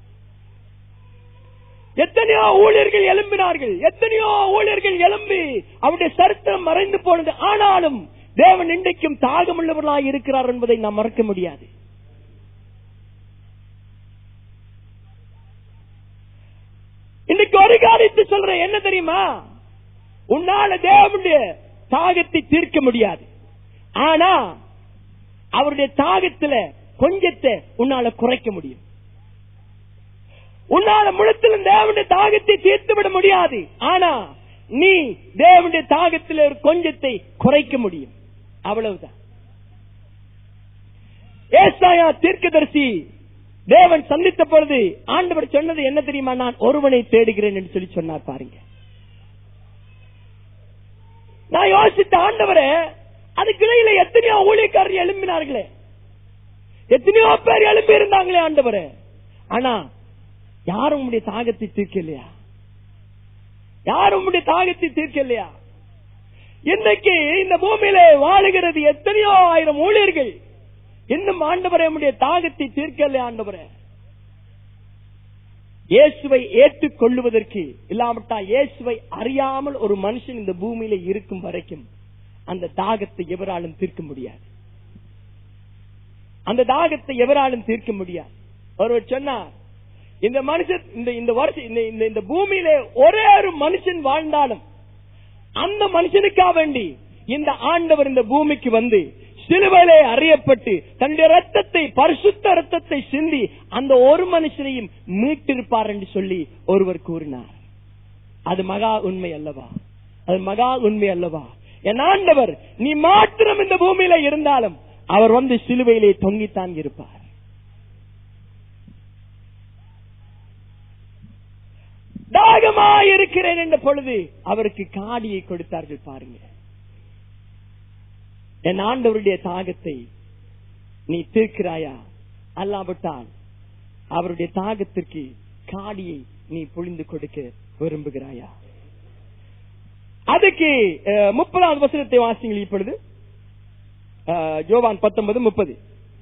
எத்தனையோ ஊழியர்கள் எழும்பினார்கள் எத்தனையோ ஊழியர்கள் எழும்பி அவருடைய சரித்திரம் மறைந்து போனது ஆனாலும் தேவன் இன்றைக்கும் தாகமுள்ளவர்களாய் இருக்கிறார் என்பதை நாம் மறக்க முடியாது இன்னைக்கு ஒரு காரியத்தை சொல்றேன் என்ன தெரியுமா உன்னால தேவனுடைய தாகத்தை தீர்க்க முடியாது ஆனா அவருடைய தாகத்துல கொஞ்சத்தை உன்னால குறைக்க முடியும் உன்னால முழுத்திலும் தேவனுடைய தாகத்தை தீர்த்து விட முடியாது ஆனா நீ தேவனுடைய தாகத்தில் ஒரு கொஞ்சத்தை குறைக்க முடியும் அவ்வளவுதான் ஏசாயா தீர்க்கதரிசி தேவன் சந்தித்த பொழுது ஆண்டவர் சொன்னது என்ன தெரியுமா நான் ஒருவனை தேடுகிறேன் என்று சொல்லி சொன்னார் பாருங்க நான் யோசித்த ஆண்டவரே அதுக்கு இடையில எத்தனையோ ஊழியக்காரர் எழும்பினார்களே எத்தனையோ பேர் எழும்பி இருந்தாங்களே ஆண்டவரே ஆனா யாரும் உங்களுடைய தாகத்தை தீர்க்கலையா யாரும் உங்களுடைய தாகத்தை தீர்க்கலையா இன்னைக்கு இந்த பூமியில வாழுகிறது எத்தனையோ ஆயிரம் ஊழியர்கள் இன்னும் ஆண்டவரே உடைய தாகத்தை தீர்க்கலையா ஆண்டவரே இயேசுவை ஏற்றுக்கொள்ளுவதற்கு இல்லாமட்டா இயேசுவை அறியாமல் ஒரு மனுஷன் இந்த பூமியில இருக்கும் வரைக்கும் அந்த தாகத்தை எவராலும் தீர்க்க முடியாது அந்த தாகத்தை எவராலும் தீர்க்க முடியாது ஒருவர் சொன்னார் இந்த மனுஷன் இந்த இந்த வருஷம் இந்த இந்த இந்த பூமியிலே ஒரே ஒரு மனுஷன் வாழ்ந்தாலும் அந்த மனுஷனுக்காக வேண்டி இந்த ஆண்டவர் இந்த பூமிக்கு வந்து சிலுவையிலே அறியப்பட்டு தன்னுடைய ரத்தத்தை பரிசுத்த ரத்தத்தை சிந்தி அந்த ஒரு மனுஷனையும் மீட்டிருப்பார் என்று சொல்லி ஒருவர் கூறினார் அது மகா உண்மை அல்லவா அது மகா உண்மை அல்லவா என் ஆண்டவர் நீ மாத்திரம் இந்த பூமியில இருந்தாலும் அவர் வந்து சிலுவையிலே தொங்கித்தான் இருப்பார் தாகமாய் இருக்கிறேன் என்ற பொழுது அவருக்கு காடியை கொடுத்தார்கள் பாருங்க என் ஆண்டவருடைய தாகத்தை நீ தீர்க்கிறாயா அல்லாவிட்டால் அவருடைய தாகத்திற்கு காடியை நீ பொழிந்து கொடுக்க விரும்புகிறாயா அதுக்கு அஹ், முப்பதாவது வசனத்தை வாசிங்கள் இப்பொழுது அஹ், யோவான் பத்தொன்பது முப்பது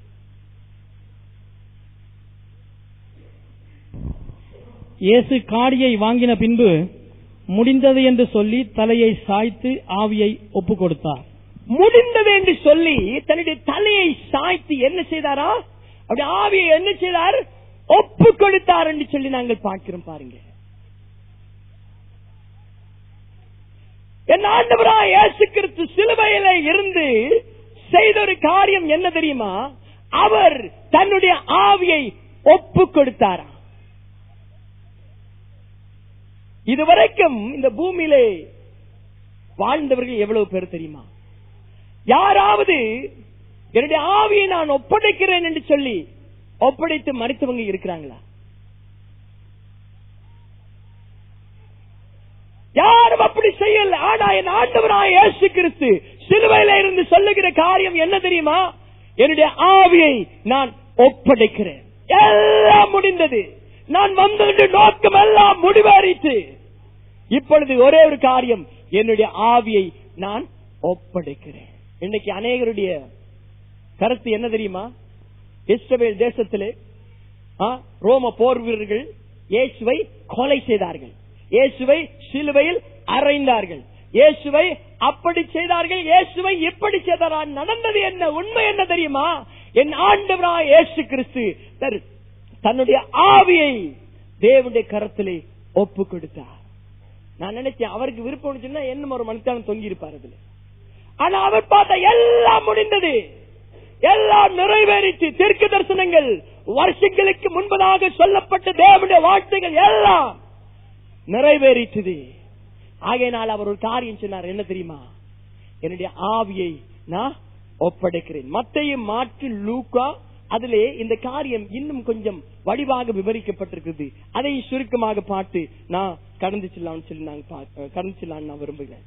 இயேசு காடியை வாங்கின பின்பு முடிந்தது என்று சொல்லி தலையை சாய்த்து ஆவியை ஒப்புக் கொடுத்தார் முடிந்தது என்று சொல்லி தன்னுடைய தலையை சாய்த்து என்ன செய்தாரா அப்படி ஆவியை என்ன செய்தார் ஒப்பு கொடுத்தார் என்று சொல்லி நாங்கள் பார்க்கிறோம் பாருங்க என் ஆண்டவரா இயேசு கிறிஸ்து சிலுவையில இருந்து செய்த ஒரு காரியம் என்ன தெரியுமா அவர் தன்னுடைய ஆவியை ஒப்பு கொடுத்தாரா இதுவரைக்கும் இந்த பூமியிலே வாழ்ந்தவர்கள் எவ்வளவு பேர் தெரியுமா யாராவது என்னுடைய ஆவியை நான் ஒப்படைக்கிறேன் என்று சொல்லி ஒப்படைத்து மறித்தவங்க இருக்கிறாங்களா யாரும் அப்படி செய்யல ஆனா என் ஆண்டவராய் இயேசு கிறிஸ்து சிலுவையில இருந்து சொல்லுகிற காரியம் என்ன தெரியுமா என்னுடைய ஆவியை நான் ஒப்படைக்கிறேன் எல்லாம் முடிந்தது நான் வந்தது நோக்கம் எல்லாம் முடிவாரித்து இப்பொழுது ஒரே ஒரு காரியம் என்னுடைய ஆவியை நான் ஒப்படைக்கிறேன் இன்னைக்கு அநேகருடைய கருத்து என்ன தெரியுமா இஸ்ரவேல் தேசத்திலே ஆ, ரோம போர் வீரர்கள் இயேசுவை கொலை செய்தார்கள் இயேசுவை சிலுவையில் அறைந்தார்கள் இயேசுவை அப்படி செய்தார்கள் இயேசுவை இப்படி செய்தார் நடந்தது என்ன உண்மை என்ன தெரியுமா என் ஆண்டவராய் இயேசு கிறிஸ்து தன்- தன்னுடைய ஆவியை தேவனுடைய கரத்திலே ஒப்பு கொடுத்தார் நான் நினைச்சேன் அவருக்கு விருப்பம் இருந்துச்சுன்னா என்ன ஒரு மனுஷன் தொங்கி இருப்பார் அதுல ஆனா அவர் பார்த்தா எல்லாம் முடிந்தது எல்லாம் நிறைவேறிச்சு தீர்க்க தரிசனங்கள் வருஷங்களுக்கு முன்பதாக சொல்லப்பட்ட தேவனுடைய வார்த்தைகள் எல்லாம் நிறைவேறிச்சது ஆகையினால் அவர் ஒரு காரியம் சொன்னார் என்ன தெரியுமா என்னுடைய ஆவியை நான் ஒப்படைக்கிறேன் மத்தையும் மாற்று லூக்கா அதிலே இந்த காரியம் இன்னும் கொஞ்சம் வடிவாக விவரிக்கப்பட்டிருக்குது அதை சுருக்கமாக பார்த்து நான் கடந்து செல்லான்னு சொல்லி நாங்க பா- கடந்து செல்லான்னு நான் விரும்புகிறேன்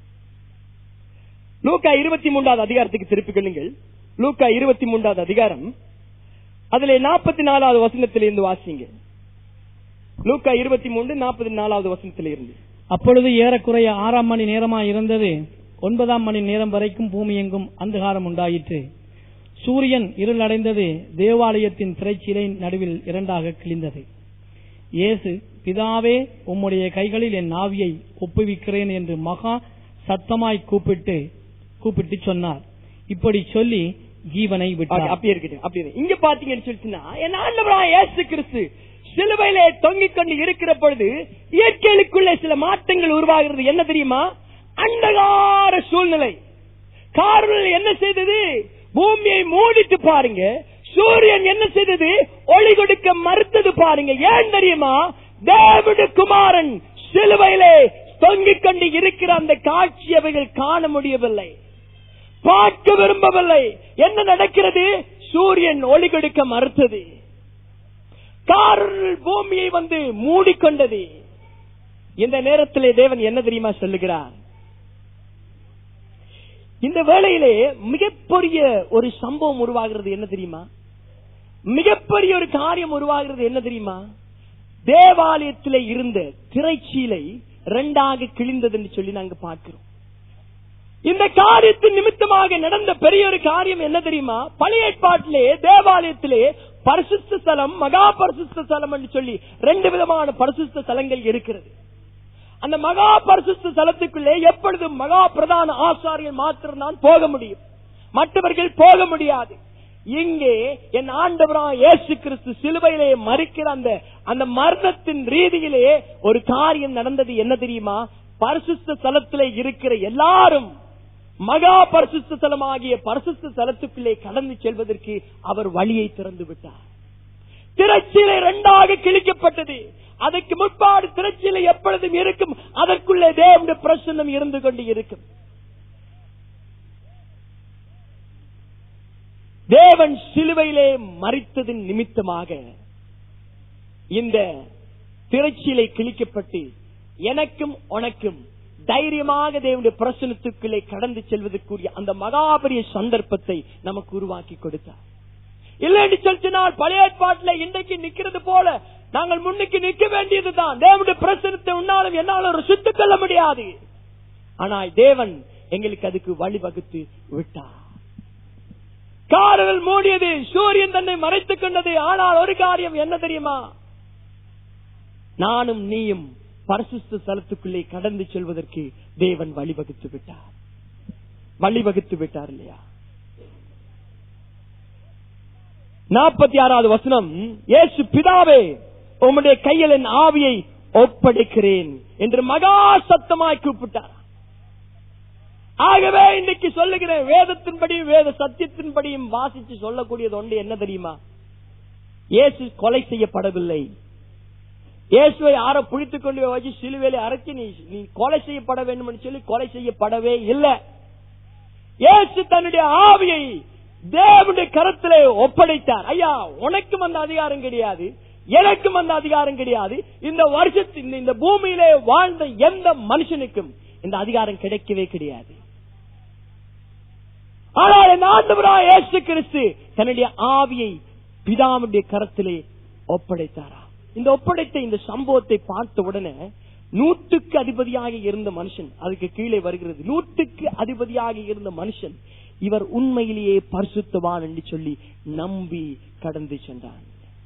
லூக்கா இருபத்தி மூன்றாவது அதிகாரத்துக்கு திருப்பிக் கொள்ளுங்கள் லூக்கா இருபத்தி மூன்றாவது அதிகாரம் அதிலே நாற்பத்தி நாலாவது வசனத்திலிருந்து வாசிங்க லூக்கா இருபத்தி மூன்று நாற்பத்தி நாலாவது வசனத்திலிருந்து அப்பொழுது ஏறக்குறைய ஆறாம் மணி நேரமாய் இருந்தது ஒன்பதாம் மணி நேரம் வரைக்கும் பூமி எங்கும் அந்தகாரம் உண்டாயிற்று சூரியன் இருளடைந்தது தேவாலயத்தின் திரைச்சீலை நடுவில் இரண்டாக கிழிந்தது இயேசு பிதாவே உம்முடைய கைகளில் என் ஆவியை ஒப்புவிக்கிறேன் என்று மகா சத்தமாய் கூப்பிட்டு கூப்பிட்டு சொன்னார் இப்படி சொல்லி ஜீவனை அப்படி- விட்டார் அப்படியே இருக்கட்டும் அப்படியே இருக்கு. இங்க பாத்தீங்கன்னு சொல்லிச்சுன்னா என் ஆண்டவராய் இயேசு கிறிஸ்து சிலுவையிலே தொங்கிக் கொண்டு இருக்கிற பொழுது இயற்கைகளுக்குள்ளே சில மாற்றங்கள் உருவாகிறது என்ன தெரியுமா அண்டகார சூழ்நிலை காரணம் என்ன செய்தது பூமியை மூடிட்டு பாருங்க சூரியன் என்ன செய்தது ஒளி கொடுக்க மறுத்தது பாருங்க ஏன் தெரியுமா தேவனுடைய குமாரன் சிலுவையிலே தொங்கிக் கொண்டு இருக்கிற அந்த காட்சி அவைகள் காண முடியவில்லை பார்க்க விரும்பவில்லை என்ன நடக்கிறது சூரியன் ஒளி கொடுக்க மறுத்தது காரில் பூமியை வந்து மூடிக்கொண்டது இந்த நேரத்திலே தேவன் என்ன தெரியுமா சொல்லுகிறார் இந்த வேளையிலே மிகப்பெரிய ஒரு சம்பவம் உருவாகிறது என்ன தெரியுமா மிகப்பெரிய ஒரு காரியம் உருவாகிறது என்ன தெரியுமா தேவாலயத்திலே இருந்த திரைச்சீலை இரண்டாக கிழிந்தது என்று சொல்லி நாங்க பார்க்கிறோம் இந்த காரியத்தின் நிமித்தமாக நடந்த பெரிய ஒரு காரியம் என்ன தெரியுமா பழைய ஏற்பாட்டிலே தேவாலயத்திலே பரிசுத்த ஸ்தலம் மகா பரிசுத்த ஸ்தலம் என்று சொல்லி ரெண்டு விதமான பரிசுத்த ஸ்தலங்கள் இருக்கிறது அந்த மகா பரிசுத்த ஸ்தலத்துக்குள்ளே எப்பொழுதும் மகா பிரதான ஆசாரியர் மாத்திரம் தான் போக முடியும் மற்றவர்கள் போக முடியாது இங்கே என் ஆண்டவரா இயேசு கிறிஸ்து சிலுவையிலே மறிக்கிற அந்த அந்த மரணத்தின் ரீதியிலே ஒரு காரியம் நடந்தது என்ன தெரியுமா பரிசுத்த ஸ்தலத்திலே இருக்கிற எல்லாரும் மகா பரிசுத்த ஸ்தலமாகிய பரிசுத்த ஸ்தலத்துக்குள்ளே கடந்து செல்வதற்கு அவர் வழியை திறந்து விட்டார் திரைச்சீலை இரண்டாக கிழிக்கப்பட்டது அதற்கு முற்பாடு திரைச்சீலை எப்பொழுதும் இருக்கும் அதற்குள்ளே தேவனுடைய பிரசன்னம் இருந்து கொண்டு இருக்கும் தேவன் சிலுவையிலே மறித்ததின் நிமித்தமாக இந்த திரைச்சீலை கிழிக்கப்பட்டு எனக்கும் உனக்கும் தைரியமாக தேவனுடைய பிரசனத்துக்குள்ளே கடந்து செல்வதற்குரிய அந்த மகாபரிய சந்தர்ப்பத்தை நமக்கு உருவாக்கி கொடுத்தார் இல்லைன்னு சொல்லினால் பழைய ஏற்பாட்டுல இன்றைக்கு நிக்கிறது போல நாங்கள் முன்னுக்கு நிக்க வேண்டியதுதான் தேவனுடைய பிரசனத்தை உன்னாலும் என்னாலும் ருசித்துக் கொள்ள முடியாது ஆனால் தேவன் எங்களுக்கு அதுக்கு வழிவகுத்து விட்டார் காரல் மூடியது சூரியன் தன்னை மறைத்துக் கொண்டது ஆனால் ஒரு காரியம் என்ன தெரியுமா நானும் நீயும் பரிசுத்த ஸ்தலத்துக்குள்ளே கடந்து செல்வதற்கு தேவன் வழிவகுத்து விட்டார் வழிவகுத்து விட்டார் இல்லையா நாற்பத்தி ஆறாவது வசனம் இயேசு பிதாவே உம்முடைய கையில் என் ஆவியை ஒப்படைக்கிறேன் என்று மகா சத்தமாய் கூப்பிட்டார் ஆகவே இன்னைக்கு சொல்லுகிறேன் வேதத்தின்படியும் வேத சத்தியத்தின்படியும் வாசிச்சு சொல்லக்கூடியது ஒன்று என்ன தெரியுமா இயேசு கொலை செய்யப்படவில்லை இயேசுவை யார புடித்துக் கொண்டு போய் வச்சு சிலுவையில அரைச்சி நீ நீ கொலை செய்யப்பட வேண்டும் என்று சொல்லி கொலை செய்யப்படவே இல்லை இயேசு தன்னுடைய ஆவியை தேவனுடைய கரத்திலே ஒப்படைத்தார் ஐயா உனக்கும் அந்த அதிகாரம் கிடையாது எனக்கும் அந்த அதிகாரம் கிடையாது இந்த வருஷத்து இந்த பூமியிலே வாழ்ந்த எந்த மனுஷனுக்கும் இந்த அதிகாரம் கிடைக்கவே கிடையாது ஆனால் என் ஆண்டவராய் இயேசு கிறிஸ்து தன்னுடைய ஆவியை பிதாவுடைய கரத்திலே ஒப்படைத்தாரா இந்த ஒப்படைத்த இந்த சம்பவத்தை பார்த்த உடனே நூற்றுக்கு அதிபதியாக இருந்த மனுஷன் அதுக்கு கீழே வருகிறது நூற்றுக்கு அதிபதியாக இருந்த மனுஷன் இவர் உண்மையிலேயே பரிசுத்தவான் என்று சொல்லி நம்பி கடந்து சென்றான்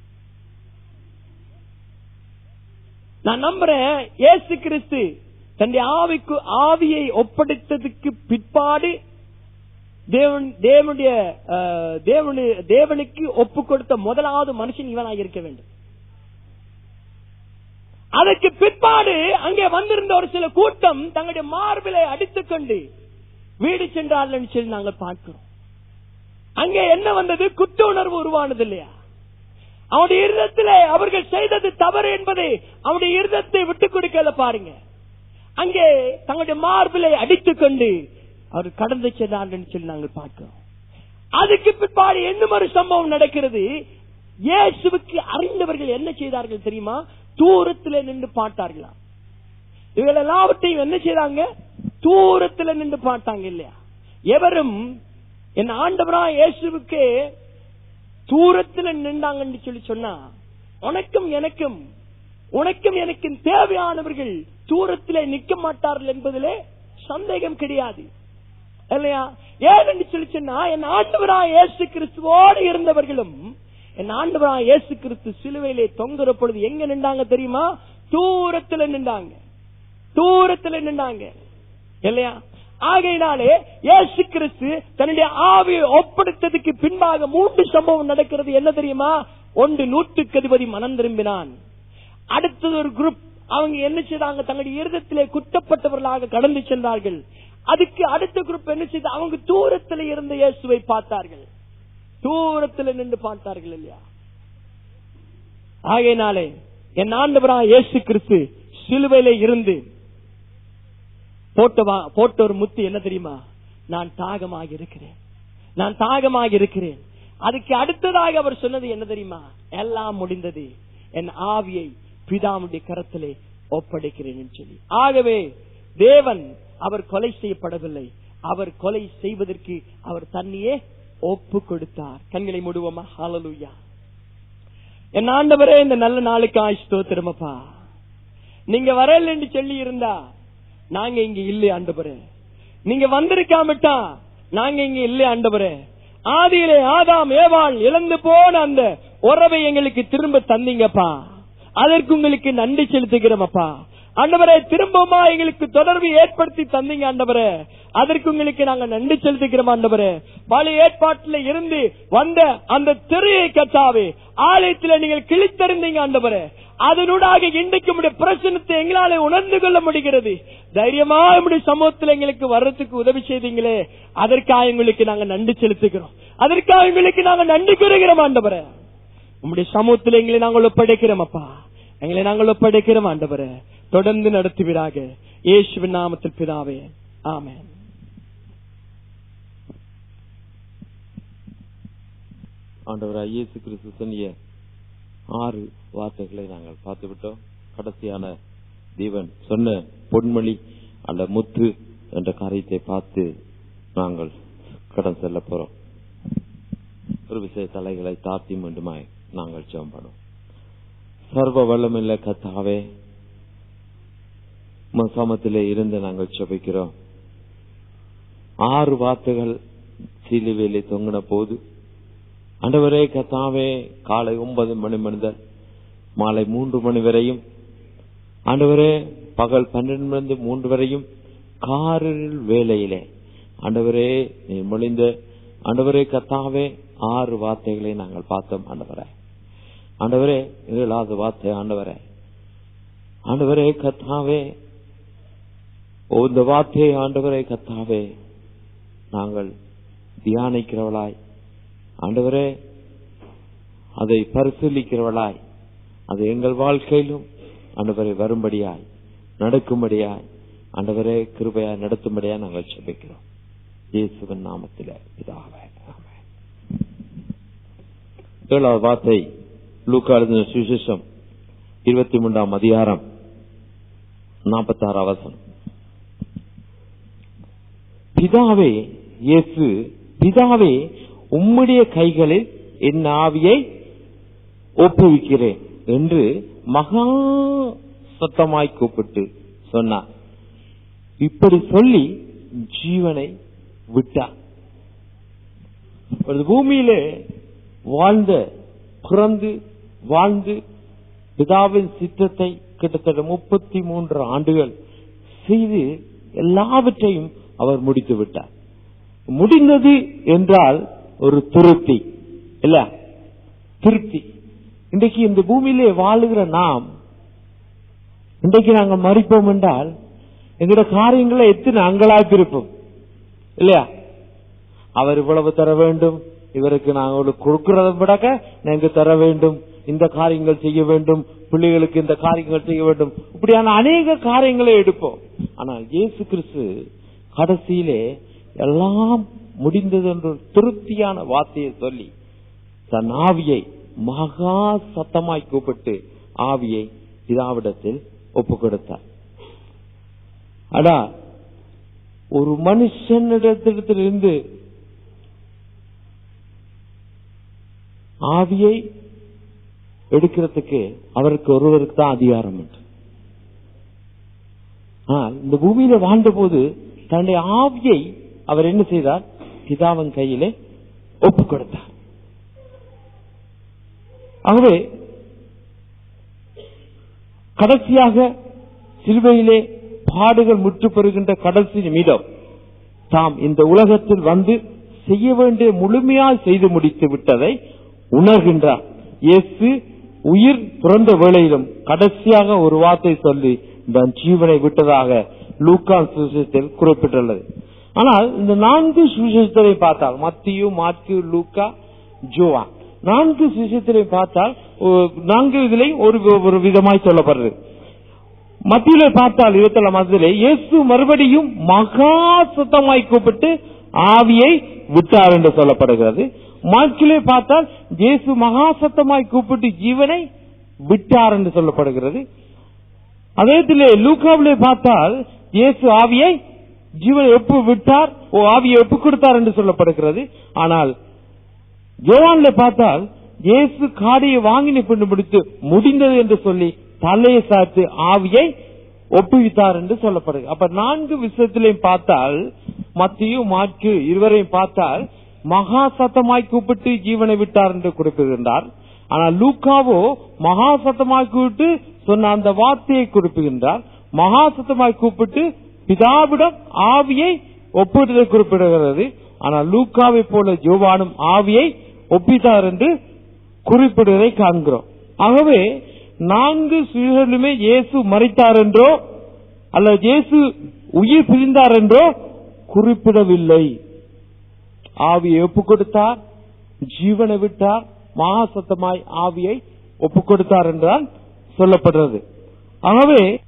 நான் நம்புறேன் இயேசு கிறிஸ்து தன்னுடைய ஆவிக்கு ஆவியை ஒப்படைத்ததுக்கு பிற்பாடு தேவன் தேவனுடைய அஹ், தேவனு- தேவனுக்கு ஒப்பு கொடுத்த முதலாவது மனுஷன் இவனாக இருக்க வேண்டும் அதற்கு பிற்பாடு அங்கே வந்திருந்த ஒரு சில கூட்டம் தங்களுடைய மார்பிலை அடித்துக் கொண்டு வீடு சென்றார்கள் என்று சொல்லி நாங்கள் பார்க்கிறோம் அங்கே என்ன வந்தது குற்ற உணர்வு உருவானது இல்லையா அவனுடைய இருதத்திலே அவர்கள் செய்தது தவறு என்பதை அவனுடைய இருதத்தை விட்டுக் கொடுக்கல பாருங்க அங்கே தங்களுடைய மார்பிலை அடித்துக் கொண்டு அவர் கடந்து சென்றார்கள் என்று சொல்லி நாங்கள் பார்க்கிறோம் அதுக்கு பிற்பாடு இன்னும் ஒரு சம்பவம் நடக்கிறது இயேசுவுக்கு அறிந்தவர்கள் என்ன செய்தார்கள் தெரியுமா தூரத்தில் நின்று பார்த்தார்களாம் இவர்கள் எல்லாவற்றையும் என்ன செய்தாங்க தூரத்துல நின்று பார்த்தாங்க இல்லையா எவரும் என் ஆண்டவரா இயேசுவுக்கு தூரத்துல நின்றாங்கன்னு சொல்லி சொன்னா உனக்கும் எனக்கும் உனக்கும் எனக்கும் தேவையானவர்கள் தூரத்திலே நிக்க மாட்டார்கள் என்பதிலே சந்தேகம் கிடையாது இல்லையா ஏன் என்று சொல்லி சொன்னா என் ஆண்டவரா இயேசு கிறிஸ்துவோடு இருந்தவர்களும் என் ஆண்டவரா இயேசு கிறிஸ்து சிலுவையிலே தொங்குற பொழுது எங்க நின்றாங்க தெரியுமா தூரத்துல நின்றாங்க தூரத்துல நின்றாங்க இல்லையா ஆகையினாலே இயேசு கிறிஸ்து தன்னுடைய ஆவியை ஒப்படைத்ததுக்கு பின்பாக மூன்று சம்பவம் நடக்கிறது என்ன தெரியுமா ஒன்று நூற்றுக்கு அதிபதி மனம் திரும்பினான் அடுத்தது ஒரு குரூப் அவங்க என்ன செய்தாங்க தங்களுடைய இருதத்திலே குற்றப்பட்டவர்களாக கடந்து சென்றார்கள் அதுக்கு அடுத்த குரூப் என்ன செய்து அவங்க தூரத்தில் இருந்த இயேசுவை பார்த்தார்கள் தூரத்தில் நின்று பார்த்தார்கள் இல்லையா ஆகையினாலே என் ஆண்டவரா இயேசு கிறிஸ்து சிலுவையில இருந்து போட்ட வா- போட்ட ஒரு முத்து என்ன தெரியுமா நான் தாகமாக இருக்கிறேன் நான் தாகமாக இருக்கிறேன் அதுக்கு அடுத்ததாக அவர் சொன்னது என்ன தெரியுமா எல்லாம் முடிந்தது என் ஆவியை பிதாவுடைய கரத்திலே ஒப்படைக்கிறேன் என்று சொல்லி ஆகவே தேவன் அவர் கொலை செய்யப்படவில்லை அவர் கொலை செய்வதற்கு அவர் தன்னையே ஒப்பு கொடுத்தார் கண்களை மூடுவோமா ஹalleluya என் ஆண்டவரே இந்த நல்ல நாளுக்கு ஆயுஷ்தோத்திரமப்பா நீங்க வரல என்று சொல்லி இருந்தா நாங்க இங்க இல்லை ஆண்டவரே நீங்க வந்திருக்காமட்டா நாங்க இங்க இல்லை ஆண்டவரே ஆதியிலே ஆதாம் ஏவாள் இழந்து போன அந்த உறவை எங்களுக்கு திரும்ப தந்தீங்கப்பா அதற்கு உங்களுக்கு நன்றி செலுத்துகிறோமப்பா ஆண்டவரே திரும்பமா எங்களுக்கு தொடர்பு ஏற்படுத்தி தந்தீங்க ஆண்டவரே அதற்கு உங்களுக்கு நாங்க நன்றி செலுத்துகிறோம் ஆண்டவரே பழைய ஏற்பாட்டில் இருந்து வந்த அந்த திரையை கத்தாவே ஆலயத்தில் நீங்கள் கிழித்தறிந்தீங்க ஆண்டவரே அதனூடாக இன்றைக்கு உடைய பிரச்சனத்தை எங்களால உணர்ந்து கொள்ள முடிகிறது தைரியமா உடைய சமூகத்தில் எங்களுக்கு வர்றதுக்கு உதவி செய்தீங்களே அதற்காக எங்களுக்கு நாங்க நன்றி செலுத்துகிறோம் அதற்காக எங்களுக்கு நாங்க நன்றி கூறுகிறோம் ஆண்டவரே உம்முடைய சமூகத்தில் எங்களை நாங்கள் ஒப்படைக்கிறோம் அப்பா எங்களை நாங்கள் ஒப்படைக்கிறோம் ஆண்டவரே தொடர்ந்து நடத்துவீராக இயேசுவின் நாமத்தில் பிதாவே ஆமென் ஆண்டவராய் இயேசு கிறிஸ்து சொன்னிய ஆறு வார்த்தைகளை நாங்கள் பார்த்து விட்டோம் கடைசியான தேவன் சொன்ன பொன்மொழி அந்த முத்து என்ற காரியத்தை பார்த்து நாங்கள் கடன் செல்ல போறோம் ஒரு விஷய தலைகளை தாத்தி மீண்டுமாய் நாங்கள் ஜெபம் பண்ணுவோம் சர்வ வல்லமில்ல கத்தாவே சமத்திலே இருந்து நாங்கள் ஜெபிக்கிறோம் ஆறு வார்த்தைகள் சிலுவையிலே தொங்கின போது ஆண்டவரே கத்தாவே காலை ஒன்பது மணி முதல் மாலை மூன்று மணி வரையும் ஆண்டவரே பகல் பன்னெண்டு மணி மூன்று வரையும் காரில் வேலையிலே ஆண்டவரே நீ மொழிந்த ஆண்டவரே கத்தாவே ஆறு வார்த்தைகளை நாங்கள் பார்த்தோம் ஆண்டவரே ஆண்டவரே ஏழாவது வார்த்தை ஆண்டவரே ஆண்டவரே கத்தாவே ஓ, இந்த வார்த்தையை ஆண்டவரே கத்தாவே நாங்கள் தியானிக்கிறவளாய் ஆண்டவரே அதை பரிசீலிக்கிறவளாய் அது எங்கள் வாழ்க்கையிலும் ஆண்டவரை வரும்படியாய் நடக்கும்படியாய் ஆண்டவரே கிருபையாய் நடத்தும்படியாய் நாங்கள் செபிக்கிறோம் இயேசுவின் நாமத்தில பிதாவே ஆமென். ஏழாவது வார்த்தை லூக்கா எழுதின சுவிசேஷம் இருபத்தி மூன்றாம் அதிகாரம் நாற்பத்தாறு அவசரம் பிதாவே இயேசு பிதாவே உம்முடைய கைகளில் என் ஆவியை ஒப்புவிக்கிறேன் என்று மகா சத்தமாய் கூப்பிட்டு சொன்னார் இப்படி சொல்லி ஜீவனை விட்டார் ஒரு பூமியிலே வாழ்ந்த பிறந்து வாழ்ந்து பிதாவின் சித்தத்தை கிட்டத்தட்ட முப்பத்தி மூன்று ஆண்டுகள் செய்து எல்லாவற்றையும் அவர் முடித்து விட்டார் முடிந்தது என்றால் ஒரு திருப்தி இல்ல திருப்தி இன்றைக்கு இந்த பூமியிலே வாழுகிற நாம் இன்றைக்கு நாங்கள் மறிப்போம் என்றால் எங்களோட காரியங்களை எத்தனை அங்கலாய்ப்பிருப்போம் இல்லையா அவர் இவ்வளவு தர வேண்டும் இவருக்கு நாங்கள் கொடுக்கிறத விடக்க நீங்க தர வேண்டும் இந்த காரியங்கள் செய்ய வேண்டும் பிள்ளைகளுக்கு இந்த காரியங்கள் செய்ய வேண்டும் இப்படியான அநேக காரியங்களை எடுப்போம் ஆனால் இயேசு கிறிஸ்து கடைசியிலே எல்லாம் முடிந்தது என்று ஒரு திருப்தியான வார்த்தையை சொல்லி தன் ஆவியை மகா சத்தமாய் கூப்பிட்டு ஆவியை பிதாவிடத்தில் ஒப்பு கொடுத்தார் அடா ஒரு மனுஷனிடத்திலிருந்து ஆவியை எடுக்கிறதுக்கு அவருக்கு ஒருவருக்கு தான் அதிகாரம் உண்டு ஆனால் இந்த பூமியில வாழ்ந்த போது தன்னுடைய ஆவியை அவர் என்ன செய்தார் பிதாவின் கையிலே ஒப்பு கொடுத்தார் ஆகவே கடைசியாக சிலுவையிலே பாடுகள் முற்று பெறுகின்ற கடைசி நிமிடம் தாம் இந்த உலகத்தில் வந்து செய்ய வேண்டிய முழுமையாய் செய்து முடித்து விட்டதை உணர்கின்றார் இயேசு உயிர் பிறந்த வேளையிலும் கடைசியாக ஒரு வார்த்தை சொல்லி தன் ஜீவனை விட்டதாக லூக்கான் சுவிசேஷத்தில் குறிப்பிட்டுள்ளது ஆனால் இந்த நான்கு சுவிசேஷத்தை பார்த்தால் மத்தியு மாற்கு லூக்கா ஜோவான் நான்கு சுவிசேஷத்தை பார்த்தால் ஒ- நான்கு இதிலே ஒரு ஒரு விதமாய் சொல்லப்படுறது மத்தியில பார்த்தால் இருபத்தி மத்தியிலே இயேசு மறுபடியும் மகா சத்தமாய் கூப்பிட்டு ஆவியை விட்டார் என்று சொல்லப்படுகிறது மார்க்கிலே பார்த்தால் இயேசு மகா சத்தமாய் கூப்பிட்டு ஜீவனை விட்டார் என்று சொல்லப்படுகிறது அதேத்திலே லூக்காவிலே பார்த்தால் இயேசு ஆவியை ஜீவனை எப்ப விட்டார் ஓ ஆவியை ஒப்பு கொடுத்தார் என்று சொல்லப்படுகிறது ஆனால் யோவான்ல பார்த்தால் இயேசு காடியை வாங்கின பின்னு முடித்து முடிந்தது என்று சொல்லி தலையை சாத்து ஆவியை ஒப்புவித்தார் என்று சொல்லப்படுது அப்ப நான்கு விஷயத்திலையும் பார்த்தால் மத்தியும் மாற்கு இருவரையும் பார்த்தால் மகா சத்தமாய் கூப்பிட்டு ஜீவனை விட்டார் என்று குறிப்பிடுகின்றார் ஆனால் லூக்காவோ மகா சத்தமாய் கூப்பிட்டு சொன்ன அந்த வார்த்தையை குறிப்பிடுகின்றார் மகா சத்தமாய் கூப்பிட்டு பிதாவிடம் ஆவியை ஒப்பிடுவதை குறிப்பிடுகிறது ஆனால் லூக்காவை போல ஜோவானும் ஆவியை ஒப்பித்தார் என்று குறிப்பிடுவதை காண்கிறோம் ஆகவே நான்கு சுயர்களுமே இயேசு மறித்தார் என்றோ அல்லது இயேசு உயிர் பிரிந்தார் என்றோ குறிப்பிடவில்லை ஆவியை ஒப்புக் கொடுத்தார் ஜீவனை விட்டார் மகா சத்தமாய் ஆவியை ஒப்புக் கொடுத்தார் என்றால் சொல்லப்படுறது ஆகவே